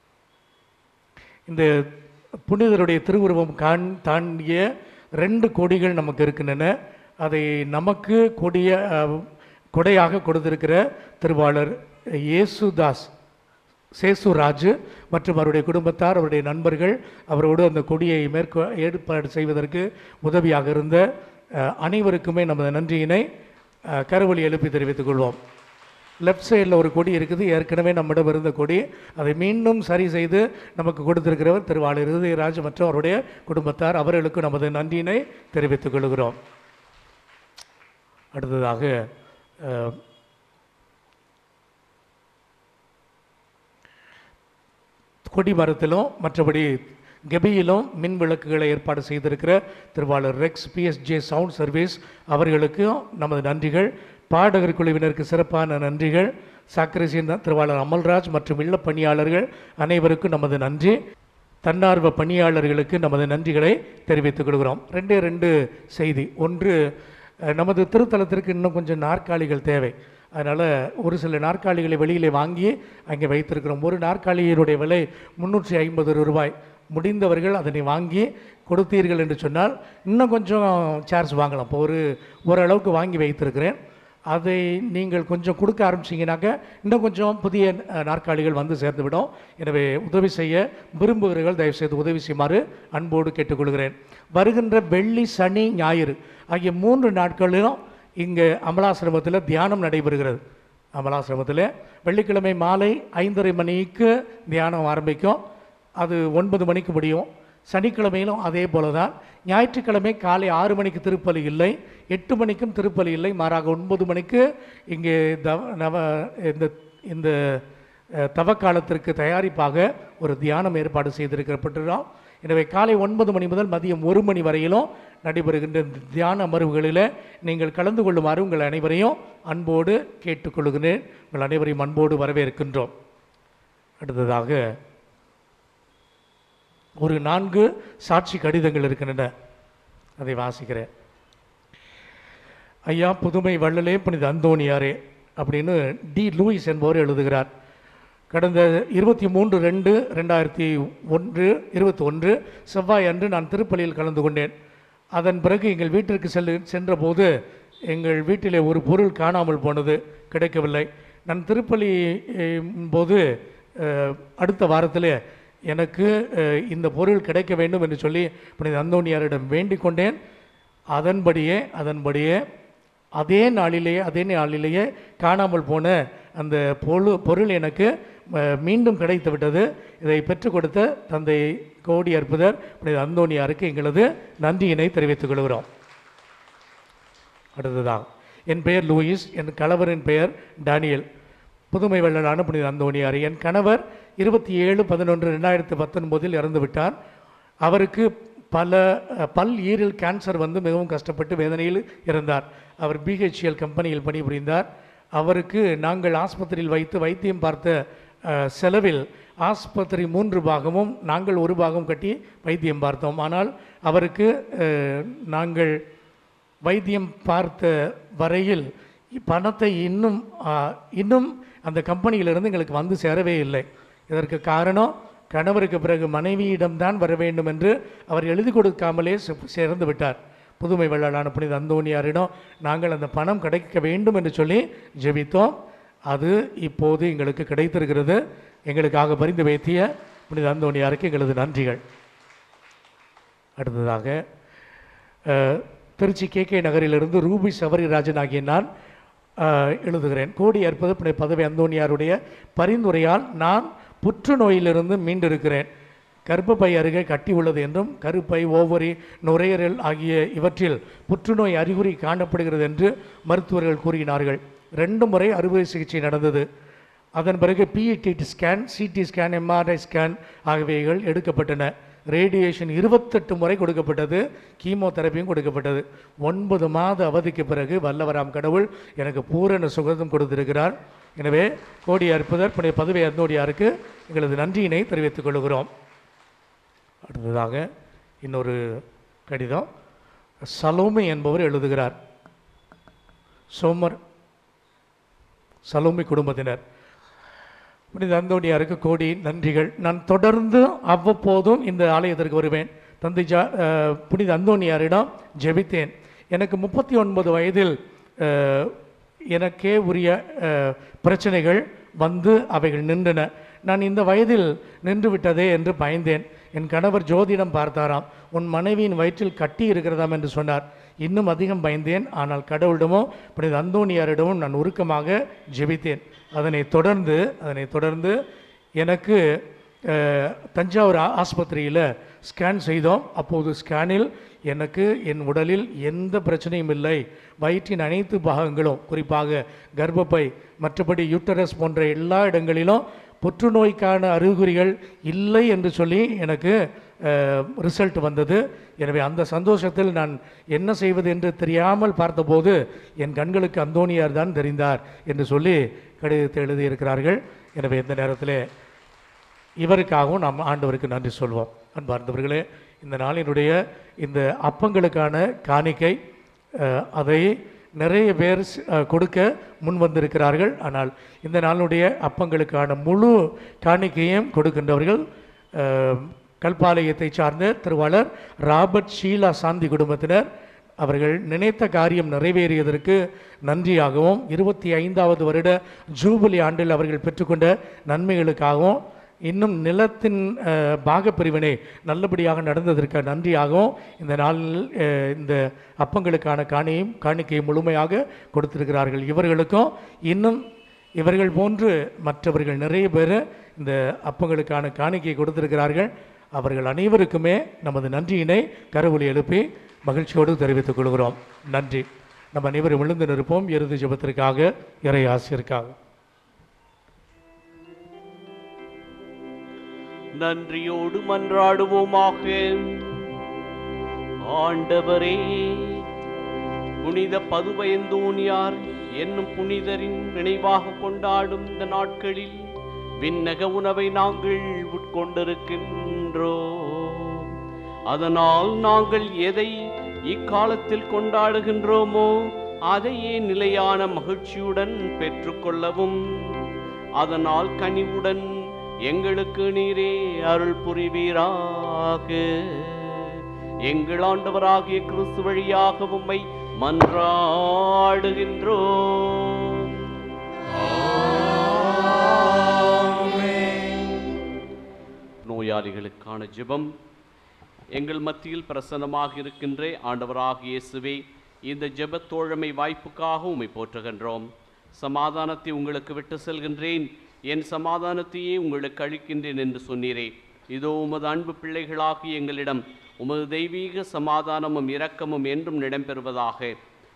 இந்த புனிதருடைய திருவுருவம் காண் தாண்டிய ரெண்டு கொடிகள் நமக்கு இருக்கின்றன அதை நமக்கு கொடிய அஹ், கொடையாக கொடுத்திருக்கிற திருவாளர் இயேசுதாஸ் சேசுராஜ் மற்றும் அவருடைய குடும்பத்தார் அவருடைய நண்பர்கள் அவரோடு அந்த கொடியை மேற்கொ ஏற்பாடு செய்வதற்கு உதவியாக இருந்த அஹ், அனைவருக்குமே நமது நன்றியினை அஹ், கரவொலி எழுப்பி தெரிவித்துக் கொள்வோம் லெஃப்ட் சைடில் ஒரு கொடி இருக்குது ஏற்கனவே நம்மிடம் இருந்த கொடி அதை மீண்டும் சரி செய்து நமக்கு கொடுத்திருக்கிறவர் திருவாளர் இருதயராஜ் மற்றும் அவருடைய குடும்பத்தார் அவர்களுக்கு நமது நன்றியினை தெரிவித்துக் கொள்கிறோம் அடுத்ததாக அஹ், கொடி மரத்திலும் மற்றபடி கெபியிலும் மின் விளக்குகளை ஏற்பாடு செய்திருக்கிற திருவாளர் ரெக்ஸ் பிஎஸ்ஜே சவுண்ட் சர்வீஸ் அவர்களுக்கும் நமது நன்றிகள் பாடகர் குழுவினருக்கு சிறப்பான நன்றிகள் சாக்கரசியின் திருவாளர் அமல்ராஜ் மற்றும் இல்லப் பணியாளர்கள் அனைவருக்கும் நமது நன்றி தன்னார்வ பணியாளர்களுக்கு நமது நன்றிகளை தெரிவித்துக் கொள்கிறோம் ரெண்டே ரெண்டு செய்தி ஒன்று அஹ், நமது திருத்தலத்திற்கு இன்னும் கொஞ்சம் நாற்காலிகள் தேவை அதனால் ஒரு சில நாற்காலிகளை வெளியிலே வாங்கி அங்கே வைத்திருக்கிறோம் ஒரு நாற்காலியினுடைய விலை முந்நூற்றி ஐம்பது ரூபாய் முடிந்தவர்கள் அதனை வாங்கி கொடுத்தீர்கள் என்று சொன்னால் இன்னும் கொஞ்சம் சேர்ஸ் வாங்கலாம் இப்போ ஒரு ஓரளவுக்கு வாங்கி வைத்திருக்கிறேன் அதை நீங்கள் கொஞ்சம் கொடுக்க ஆரம்பிச்சிங்கனாக்க இன்னும் கொஞ்சம் புதிய அஹ், நாற்காலிகள் வந்து சேர்ந்துவிடும் எனவே உதவி செய்ய விரும்புகிறவர்கள் தயவுசெய்து உதவி செய்யுமாறு அன்போடு கேட்டுக்கொள்கிறேன் வருகின்ற வெள்ளி சனி ஞாயிறு ஆகிய மூன்று நாட்களிலும் இங்கே அமலாசிரமத்தில் தியானம் நடைபெறுகிறது அமலாசிரமத்தில் வெள்ளிக்கிழமை மாலை ஐந்தரை மணிக்கு தியானம் ஆரம்பிக்கும் அது ஒன்பது மணிக்கு முடியும் சனிக்கிழமையிலும் அதே போல தான் ஞாயிற்றுக்கிழமை காலை ஆறு மணிக்கு திருப்பலி இல்லை எட்டு மணிக்கும் திருப்பலி இல்லை மாறாக ஒன்பது மணிக்கு இங்கே தவ நவ இந்த இந்த அஹ், தவக்காலத்திற்கு தயாரிப்பாக ஒரு தியானம் ஏற்பாடு செய்திருக்கப்பட்டிருக்கிறோம் எனவே காலை ஒன்பது மணி முதல் மதியம் ஒரு மணி வரையிலும் நடைபெறுகின்ற இந்த தியான அமர்வுகளில் நீங்கள் கலந்து கொள்ளுமாறு உங்கள் அனைவரையும் அன்போடு கேட்டுக்கொள்கிறேன் உங்கள் அனைவரையும் அன்போடு வரவேற்கின்றோம் அடுத்ததாக ஒரு நான்கு சாட்சி கடிதங்கள் இருக்கின்றன அதை வாசிக்கிறேன் ஐயா புதுமை வள்ளலே புனித அந்தோணியாரே அப்படின்னு டி லூயிஸ் என்பவர் எழுதுகிறார் கடந்த இருபத்தி மூன்று ரெண்டு ரெண்டாயிரத்தி ஒன்று இருபத்தி ஒன்று செவ்வாய் அன்று நான் திருப்பலியில் கலந்து கொண்டேன் அதன் பிறகு எங்கள் வீட்டிற்கு செல்லு சென்றபோது எங்கள் வீட்டிலே ஒரு பொருள் காணாமல் போனது கிடைக்கவில்லை நான் திருப்பலி அஹ், போது அஹ், அடுத்த வாரத்தில் எனக்கு அஹ், இந்த பொருள் கிடைக்க வேண்டும் என்று சொல்லி புனித அந்தோணியாரிடம் வேண்டிக் கொண்டேன் அதன்படியே அதன்படியே அதே நாளிலேயே அதே நாளிலேயே காணாமல் போன அந்த பொரு பொருள் எனக்கு அஹ், மீண்டும் கிடைத்து விட்டது இதை பெற்றுக் கொடுத்த தந்தை கோடி அற்புதர் புனித அந்தோணியாருக்கு எங்களது நன்றியினை தெரிவித்துக் கொள்கிறோம் அடுத்ததாக என் பெயர் லூயிஸ் என் கணவரின் பெயர் டேனியல் புதுமை வெள்ளலான புனித அந்தோணியார் என் கணவர் இருபத்தி ஏழு பதினொன்று ரெண்டாயிரத்து பத்தொன்பதில் இறந்து விட்டார் அவருக்கு பல அஹ், பல் ஈரல் கேன்சர் வந்து மிகவும் கஷ்டப்பட்டு வேதனையில் இருந்தார் அவர் பிஹெச்எல் கம்பெனியில் பணிபுரிந்தார் அவருக்கு நாங்கள் ஆஸ்பத்திரியில் வைத்து வைத்தியம் பார்த்த அஹ், செலவில் ஆஸ்பத்திரி மூன்று பாகமும் நாங்கள் ஒரு பாகம் கட்டி வைத்தியம் பார்த்தோம் ஆனால் அவருக்கு அஹ், நாங்கள் வைத்தியம் பார்த்த வரையில் பணத்தை இன்னும் ஆ, இன்னும் அந்த கம்பெனியிலிருந்து எங்களுக்கு வந்து சேரவே இல்லை இதற்கு காரணம் கணவருக்கு பிறகு மனைவியிடம்தான் வர வேண்டும் என்று அவர் எழுதி கொடுக்காமலே செ- சேர்ந்து விட்டார் புதுமை வெள்ளாளான புனித அந்தோணியாரிடம் நாங்கள் அந்த பணம் கிடைக்க வேண்டும் என்று சொல்லி ஜெபித்தோம் அது இப்போது எங்களுக்கு கிடைத்திருக்கிறது எங்களுக்காக பரிந்து வைத்திய புனித அந்தோணியாருக்கு எங்களது நன்றிகள் அடுத்ததாக அஹ், திருச்சி கே கே நகரிலிருந்து ரூபி சபரிராஜன் ஆகிய நான் அஹ், எழுதுகிறேன் கோடி அற்புத புனித பதவி அந்தோணியாருடைய பரிந்துரையால் நான் புற்றுநோயிலிருந்து மீண்டிருக்கிறேன் கர்ப்பப்பை அருகே கட்டி உள்ளது என்றும் கருப்பை ஓவரி நுரையீரல் ஆகிய இவற்றில் புற்றுநோய் அறிகுறி காணப்படுகிறது என்று மருத்துவர்கள் கூறினார்கள் ரெண்டு முறை அறுவை சிகிச்சை நடந்தது அதன் பிறகு PET scan CT scan MRI scan ஆகியவைகள் எடுக்கப்பட்டன ரேடியேஷன் இருபத்தெட்டு முறை கொடுக்கப்பட்டது கீமோதெரப்பியும் கொடுக்கப்பட்டது ஒன்பது மாத அவதிக்கு பிறகு வல்லவராம் கடவுள் எனக்கு பூரண சுகதம் கொடுத்திருக்கிறார் எனவே கோடி அற்புதர் புனித பதவி அந்தோடியாருக்கு எங்களது நன்றியினை தெரிவித்துக் கொள்கிறோம் அடுத்ததாக இன்னொரு கடிதம் சலோமி என்பவர் எழுதுகிறார் சோமர் சலோமி குடும்பத்தினர் புனித அந்தோணியாருக்கு கோடி நன்றிகள் நான் தொடர்ந்து அவ்வப்போதும் இந்த ஆலயத்திற்கு வருவேன் தந்தை ஜா அஹ், புனித அந்தோணியாரிடம் ஜெபித்தேன் எனக்கு முப்பத்தி ஒன்பது வயதில் அஹ், எனக்கே உரிய அஹ், பிரச்சனைகள் வந்து அவைகள் நின்றன நான் இந்த வயதில் நின்று விட்டதே என்று பயந்தேன் என் கணவர் ஜோதிடம் பார்த்தாராம் உன் மனைவியின் வயிற்றில் கட்டி இருக்கிறதாம் என்று சொன்னார் இன்னும் அதிகம் பயந்தேன் ஆனால் கடவுளிடமோ புனித அந்தோணியாரிடமும் நான் உருக்கமாக ஜெபித்தேன் அதனை தொடர்ந்து அதனை தொடர்ந்து எனக்கு அஹ், தஞ்சாவூர் ஆ- ஆஸ்பத்திரியில் ஸ்கேன் செய்தோம் அப்போது ஸ்கேனில் எனக்கு என் உடலில் எந்த பிரச்சனையும் இல்லை வயிற்றின் அனைத்து பாகங்களும் குறிப்பாக கர்ப்பப்பை மற்றபடி யூட்டரஸ் போன்ற எல்லா இடங்களிலும் புற்றுநோய்க்கான அறிகுறிகள் இல்லை என்று சொல்லி எனக்கு ரிசல்ட் வந்தது எனவே அந்த சந்தோஷத்தில் நான் என்ன செய்வது என்று தெரியாமல் பார்த்தபோது என் கண்களுக்கு அந்தோணியார் தான் தெரிந்தார் என்று சொல்லி கடிதத்தை எழுதியிருக்கிறார்கள் எனவே இந்த நேரத்திலே இவருக்காகவும் நாம் ஆண்டவருக்கு நன்றி சொல்வோம் அன்பார்ந்தவர்களே இந்த நாளினுடைய இந்த அப்பங்களுக்கான காணிக்கை அஹ், அதை நிறைய பேர் ஸ்- அஹ், கொடுக்க முன் வந்திருக்கிறார்கள் ஆனால் இந்த நாளுடைய அப்பங்களுக்கான முழு காணிக்கையும் கொடுக்கின்றவர்கள் அஹ், கல்பாலயத்தை சார்ந்த திருவாளர் ராபர்ட் ஷீலா சாந்தி குடும்பத்தினர் அவர்கள் நினைத்த காரியம் நிறைவேறியதற்கு நன்றியாகவும் இருபத்தி ஐந்தாவது வருட ஜூபிலி ஆண்டில் அவர்கள் பெற்றுக்கொண்ட நன்மைகளுக்காகவும் இன்னும் நிலத்தின் அஹ், பாகப்பிரிவினை நல்லபடியாக நடந்ததற்கு நன்றியாகவும் இந்த நாளில் அஹ், இந்த அப்பங்களுக்கான காணியையும் காணிக்கையும் முழுமையாக கொடுத்திருக்கிறார்கள் இவர்களுக்கும் இன்னும் இவர்கள் போன்று மற்றவர்கள் நிறைய பேர் இந்த அப்பங்களுக்கான காணிக்கை கொடுத்திருக்கிறார்கள் அவர்கள் அனைவருக்குமே நமது நன்றியினை கருவொலி எழுப்பி மகிழ்ச்சியோடு தெரிவித்துக் கொள்கிறோம் நன்றி நம்ம அனைவரும் விழுந்து நிற்போம் இறுதி ஜெபத்திற்காக இறை ஆசிரியருக்காக நன்றியோடு மன்றாடுவோமாக ஆண்டவரே புனித பதுவையந்தோனியார் என்னும் புனிதரின் நினைவாக கொண்டாடும் இந்த நாட்களில் விண்ணக உணவை நாங்கள் உட்கொண்டிருக்கின்றோம் அதனால் நாங்கள் எதை இக்காலத்தில் கொண்டாடுகின்றோமோ அதையே நிலையான மகிழ்ச்சியுடன் பெற்றுக்கொள்ளவும் அதனால் கனிவுடன் எங்களுக்கு நீரே அருள் புரிவீராக எங்கள் ஆண்டவராகிய கிறிஸ்து வழியாக உம்மை மன்றாடுகின்றோம் நோயாளிகளுக்கான ஜெபம் எங்கள் மத்தியில் பிரசன்னமாக இருக்கின்ற ஆண்டவராகிய இயேசுவே இந்த ஜெபத் தோழமை வாய்ப்புக்காக உம்மை போற்றுகின்றோம் சமாதானத்தை உங்களுக்கு விட்டு செல்கின்றேன் என் சமாதானத்தையே உங்களுக்கு அளிக்கின்றேன் என்று சொன்னீரே இதோ உமது அன்பு பிள்ளைகளாகி எங்களிடம் உமது தெய்வீக சமாதானமும் இரக்கமும் என்றும் இடம்பெறுவதாக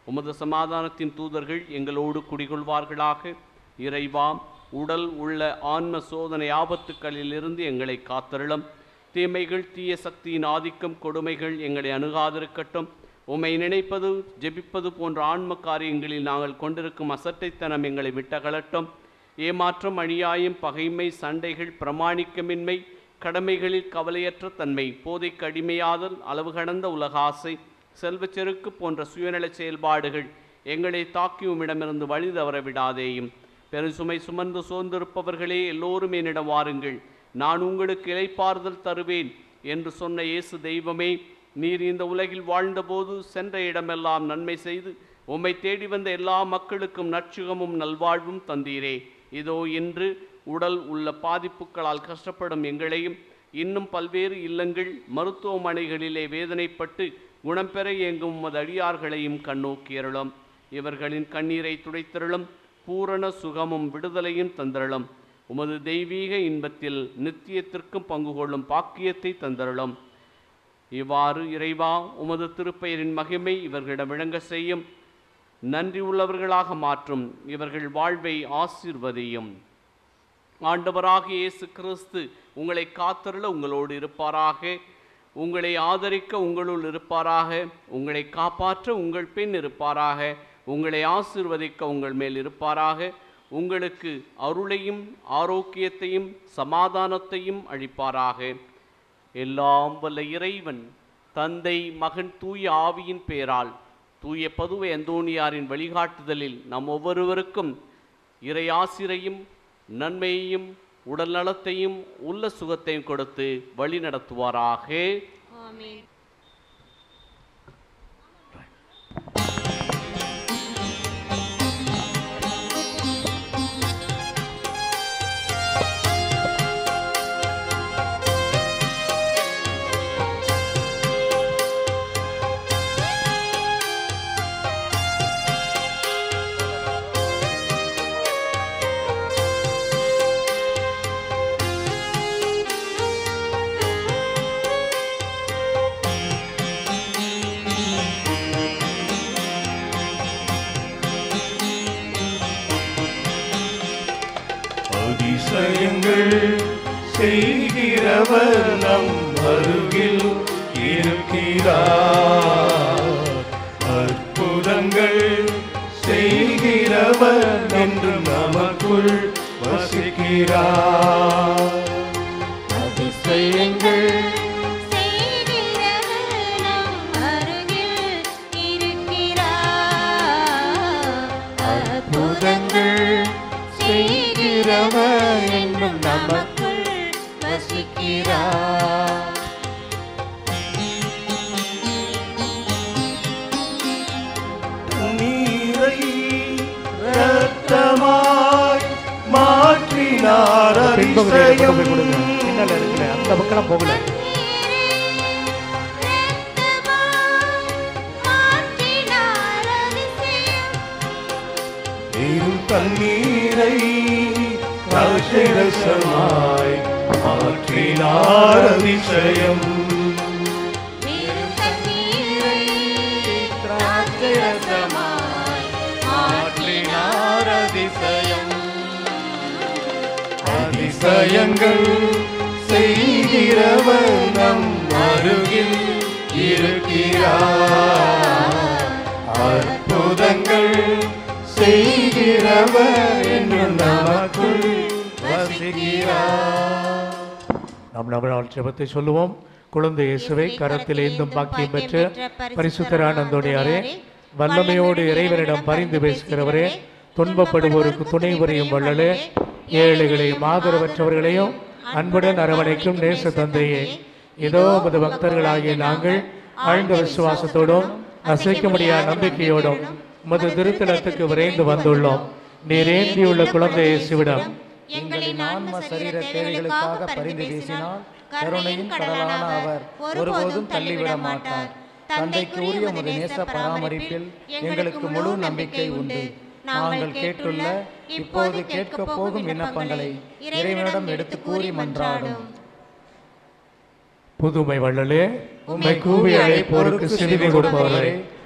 உமது சமாதானத்தின் தூதர்கள் எங்களோடு குடிகொள்வார்களாக இறைவா உடல் உள்ள ஆன்ம சோதனை ஆபத்துக்களிலிருந்து எங்களை காத்தருளும் தீமைகள் தீய சக்தியின் ஆதிக்கம் கொடுமைகள் எங்களை அணுகாதிருக்கட்டும் உம்மை நினைப்பது ஜெபிப்பது போன்ற ஆன்ம காரியங்களில் நாங்கள் கொண்டிருக்கும் அசட்டைத்தனம் எங்களை விட்டகலட்டும் ஏமாற்றம் அநியாயம் பகைமை சண்டைகள் பிரமாணிக்கமின்மை கடமைகளில் கவலையற்ற தன்மை போதைக்கு அடிமையாதல் அளவு கடந்த உலக ஆசை செல்வச்செருக்கு போன்ற சுயநல செயல்பாடுகள் எங்களை தாக்கி உம்மிடமிருந்து வழி தவற விடாதேயும் பெருசுமை சுமந்து சோர்ந்திருப்பவர்களே எல்லோரும் என்னிடம் வாருங்கள் நான் உங்களுக்கு இளைப்பாறுதல் தருவேன் என்று சொன்ன இயேசு தெய்வமே நீர் இந்த உலகில் வாழ்ந்தபோது சென்ற இடமெல்லாம் நன்மை செய்து உம்மை தேடி வந்த எல்லா மக்களுக்கும் நற்சுகமும் நல்வாழ்வும் தந்தீரே இதோ இன்று உடல் உள்ள பாதிப்புகளால் கஷ்டப்படும் எங்களையும் இன்னும் பல்வேறு இல்லங்கள் மருத்துவமனைகளிலே வேதனைப்பட்டு குணம் பெற இயங்கும் உமது அடியார்களையும் கண்ணோக்கியருளும் இவர்களின் கண்ணீரை துடைத்தருளும் பூரண சுகமும் விடுதலையும் தந்தருளும் உமது தெய்வீக இன்பத்தில் நித்தியத்திற்கும் பங்கு கொள்ளும் பாக்கியத்தை தந்தருளும் இவ்வாறு இறைவா உமது திருப்பெயரின் மகிமை இவர்களிடம் விளங்க செய்யும் நன்றி உள்ளவர்களாக மாற்றும் இவர்கள் வாழ்வை ஆசீர்வதியும் ஆண்டவராகிய இயேசு கிறிஸ்து உங்களை காத்தருள உங்களோடு இருப்பாராக உங்களை ஆதரிக்க உங்களுள் இருப்பாராக உங்களை காப்பாற்ற உங்கள் பின் இருப்பாராக உங்களை ஆசீர்வதிக்க உங்கள் மேல் இருப்பாராக உங்களுக்கு அருளையும் ஆரோக்கியத்தையும் சமாதானத்தையும் அளிப்பாராக எல்லாம் வல்ல இறைவன் தந்தை மகன் தூய ஆவியின் பெயரால் தூய பதுவை அந்தோணியாரின் வழிகாட்டுதலில் நம் ஒவ்வொருவருக்கும் இறை ஆசிரையும் நன்மையையும் உடல் நலத்தையும் உள்ள சுகத்தையும் கொடுத்து வழி நடத்துவாராக ஆமென் அதிசயங்கள் செய்கிறவர் நம் அருகில் இருக்கிறார் அற்புதங்கள் செய்கிறவர் என்று நமக்குள் வசிக்கிறார் அதிசயங்கள் செய்கிறவர் நம் அருகில் இருக்கிறார் அற்புதங்கள் செய்கிறவர் என்னும் நமக்குள் வசிக்கிறார் நீரை ரத்தமாய் மாற்றினார் பின்பகுதியில் கொண்டு போய் அதிசயம் கொடுங்க பின்னால இருக்குல்ல அந்த பக்கம் போகல இரு தண்ணீரை திராட்சரசமாய் மாற்றினார் அதிசயம் மாற்றினார் அதிசயம் அதிசயங்கள் செய்கிறவர் நம் அருகில் இருக்கிறார் அற்புதங்கள் செய்கிறவர் என்று நமக்குள் வசிக்கிறார் நாம் நம்மளால் ஜெபத்தை சொல்லுவோம் குழந்தை இயேசுவை கரத்தில் ஏந்தும் பாக்கியம் பெற்ற பரிசுத்தரானந்தோடையாரே வல்லமையோடு இறைவனிடம் பரிந்து பேசுகிறவரே துன்பப்படுவோருக்கு துணை புரியும் வள்ளலே ஏழைகளையும் ஆதரவற்றவர்களையும் அன்புடன் அரவணைக்கும் நேச தந்தையே இதோ உமது பக்தர்களாகிய நாங்கள் ஆழ்ந்த விசுவாசத்தோடும் அசைக்க முடியாத நம்பிக்கையோடும் உமது திருத்தலத்துக்கு விரைந்து வந்துள்ளோம் நீர் ஏந்தியுள்ள குழந்தை இயேசுவிடம் எங்களின் ஆன்ம சரீர தேவைகளுக்காக பரிந்து பேசினால் கருணையின் கடலான அவர் ஒருபோதும் தள்ளிவிட மாட்டார் தந்தைக்கு உரிய உமது நேச பராமரிப்பில் எங்களுக்கு முழு நம்பிக்கை உண்டு நாங்கள் கேட்டுள்ள இப்போது கேட்கப் போகும் விண்ணப்பங்களை இறைவனிடம் எடுத்து கூறி மன்றாடும் புதுமை வள்ளலே உம்மை கூவி அழைப்போருக்கு செவி கொடுப்பவரே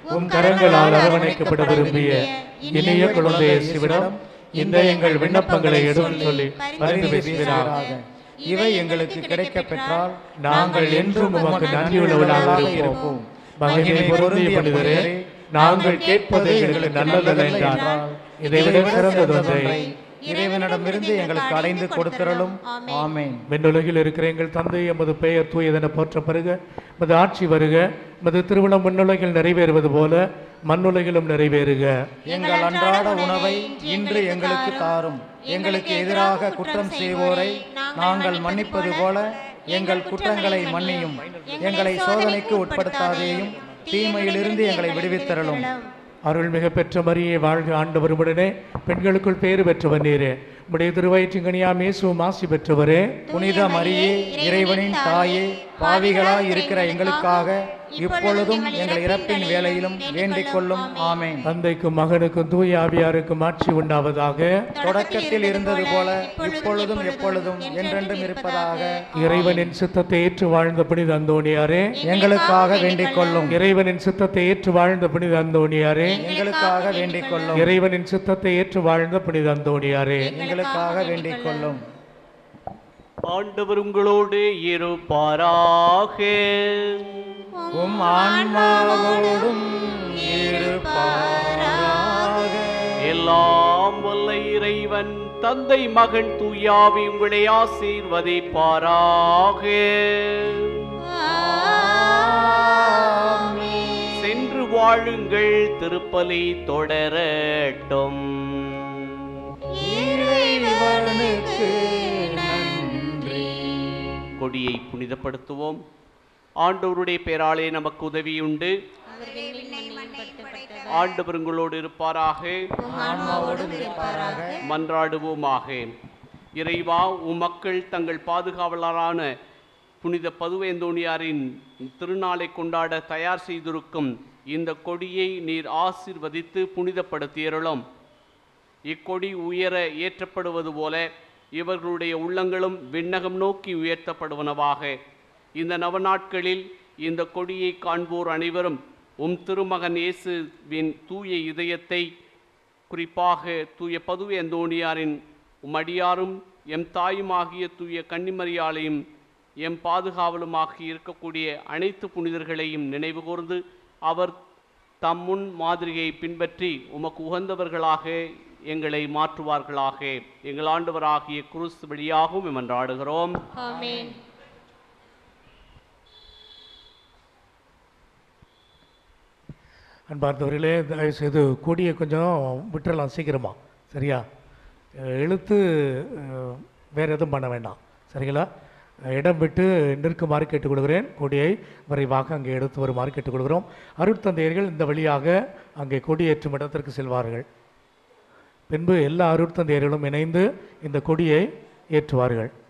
உம் கரங்களால் அரவணைக்கப்பட விரும்பிய இனிய குழந்தை இயேசுவிடம் இந்த எங்கள் விண்ணப்பங்களை எடுத்துச் சொல்லி பரிந்து பேசுகிறாராக இவை எங்களுக்கு கிடைக்கப் பெற்றால் நாங்கள் என்றும் உமக்கு நன்றியுள்ளவர்களாக இருப்போம் மகிமை பொருந்திய மனிதரே நாங்கள் கேட்பது எங்களுக்கு நல்லதல்ல என்றால் இதைவிட சிறந்ததொன்றை இறைவனிடமிருந்து எங்களுக்கு அடைந்து கொடுத்தரலும் ஆமென் விண்ணுலகில் இருக்கிற எங்கள் தந்தை எமது பெயர் தூயதென போற்ற பெறுக எமது ஆட்சி வருக எமது திருவிழம் விண்ணுலகில் நிறைவேறுவது போல மண்ணுலகிலும் நிறைவேறுக எங்கள் அன்றாட உணவை இன்று எங்களுக்கு தாரும் எங்களுக்கு எதிராக குற்றம் செய்வோரை நாங்கள் மன்னிப்பது போல எங்கள் குற்றங்களை மன்னியும் எங்களை சோதனைக்கு உட்படுத்தாதேயும் தீமையிலிருந்து எங்களை விடுவித்தரலும் அருள்மிக பெற்ற மரியே வாழ்க ஆண்டவர் உடனே பெண்களுக்குள் பேறு பெற்றவர் நீரே உடைய திருவயிற்றுங்கனியாம் இயேசுவும் ஆசி பெற்றவரே புனித மரியே இறைவனின் தாயே பாவிகளாய் இருக்கிற எங்களுக்காக இப்பொழுதும் எங்கள் இறப்பின் வேளையிலும் வேண்டிக் கொள்ளும் ஆமென் தந்தைக்கும் மகனுக்கும் தூய ஆவியாருக்கும் ஆட்சி உண்டாவதாக தொடக்கத்தில் இருந்தது போல இப்பொழுதும் எப்பொழுதும் என்றென்றும் இருப்பதாக இறைவனின் சித்தத்தை ஏற்று வாழ்ந்த புனித அந்தோணியாரே எங்களுக்காக வேண்டிக் கொள்ளும் இறைவனின் சித்தத்தை ஏற்று வாழ்ந்த புனித அந்தோணியாரே எங்களுக்காக வேண்டிக் கொள்ளும் இறைவனின் சித்தத்தை ஏற்று வாழ்ந்த புனித அந்தோணியாரே எங்களுக்காக வேண்டிக் கொள்ளும் ஆண்டவர் உங்களோடு இருப்பாராக உம் ஆன்மாவோடும் இருப்பாராக எல்லாம் வல்ல இறைவன் தந்தை மகன் தூயாவி உங்களை ஆசீர்வதிப்பாராக சென்று வாழுங்கள் திருப்பலி தொடரட்டும் இறைவனுக்கு நன்றி கொடியை புனிதப்படுத்துவோம் ஆண்டவருடைய பேராலே நமக்கு உதவியுண்டு ஆண்டவர் உங்களோடு இருப்பாராக ஆன்மாவோடும் இருப்பாராக மன்றாடுவோமாக இறைவா உம் மக்கள் தங்கள் பாதுகாவலரான புனித பதுவேந்தோணியாரின் திருநாளை கொண்டாட தயார் செய்திருக்கும் இந்த கொடியை நீர் ஆசீர்வதித்து புனிதப்படுத்தியருளும் இக்கொடி உயர ஏற்றப்படுவது போல இவர்களுடைய உள்ளங்களும் விண்ணகம் நோக்கி உயர்த்தப்படுவனவாக இந்த நவநாட்களில் இந்த கொடியை காண்போர் அனைவரும் உம் திருமகன் இயேசுவின் தூய இதயத்தை குறிப்பாக தூய பதுவை அந்தோணியாரின் உமடியாரும் எம் தாயுமாகிய தூய கன்னிமரியாலையும் எம் பாதுகாவலுமாகி இருக்கக்கூடிய அனைத்து புனிதர்களையும் நினைவு கூர்ந்து அவர் தம் முன் மாதிரியை பின்பற்றி உமக்கு உகந்தவர்களாக எங்களை மாற்றுவார்களாக எங்கள் ஆண்டவராகிய குருஸ் வழியாகவும் மன்றாடுகிறோம் ஆமென் அன்பார்ந்தவர்களே தயவுசெய்து கொடியை கொஞ்சம் விட்டுறலாம் சீக்கிரமா சரியா அஹ் எழுத்து அஹ், வேற எதுவும் பண்ண வேண்டாம் சரிங்களா அஹ் இடம் விட்டு நிற்குமாறு கேட்டுக்கொள்கிறேன் கொடியை விரைவாக அங்கே எடுத்து வருமாறு கேட்டுக்கொள்கிறோம் அருட்தந்தையர்கள் இந்த வழியாக அங்கே கொடியேற்றும் இடத்திற்கு செல்வார்கள் பின்பு எல்லா அருட்தந்தையர்களும் இணைந்து இந்த கொடியை ஏற்றுவார்கள்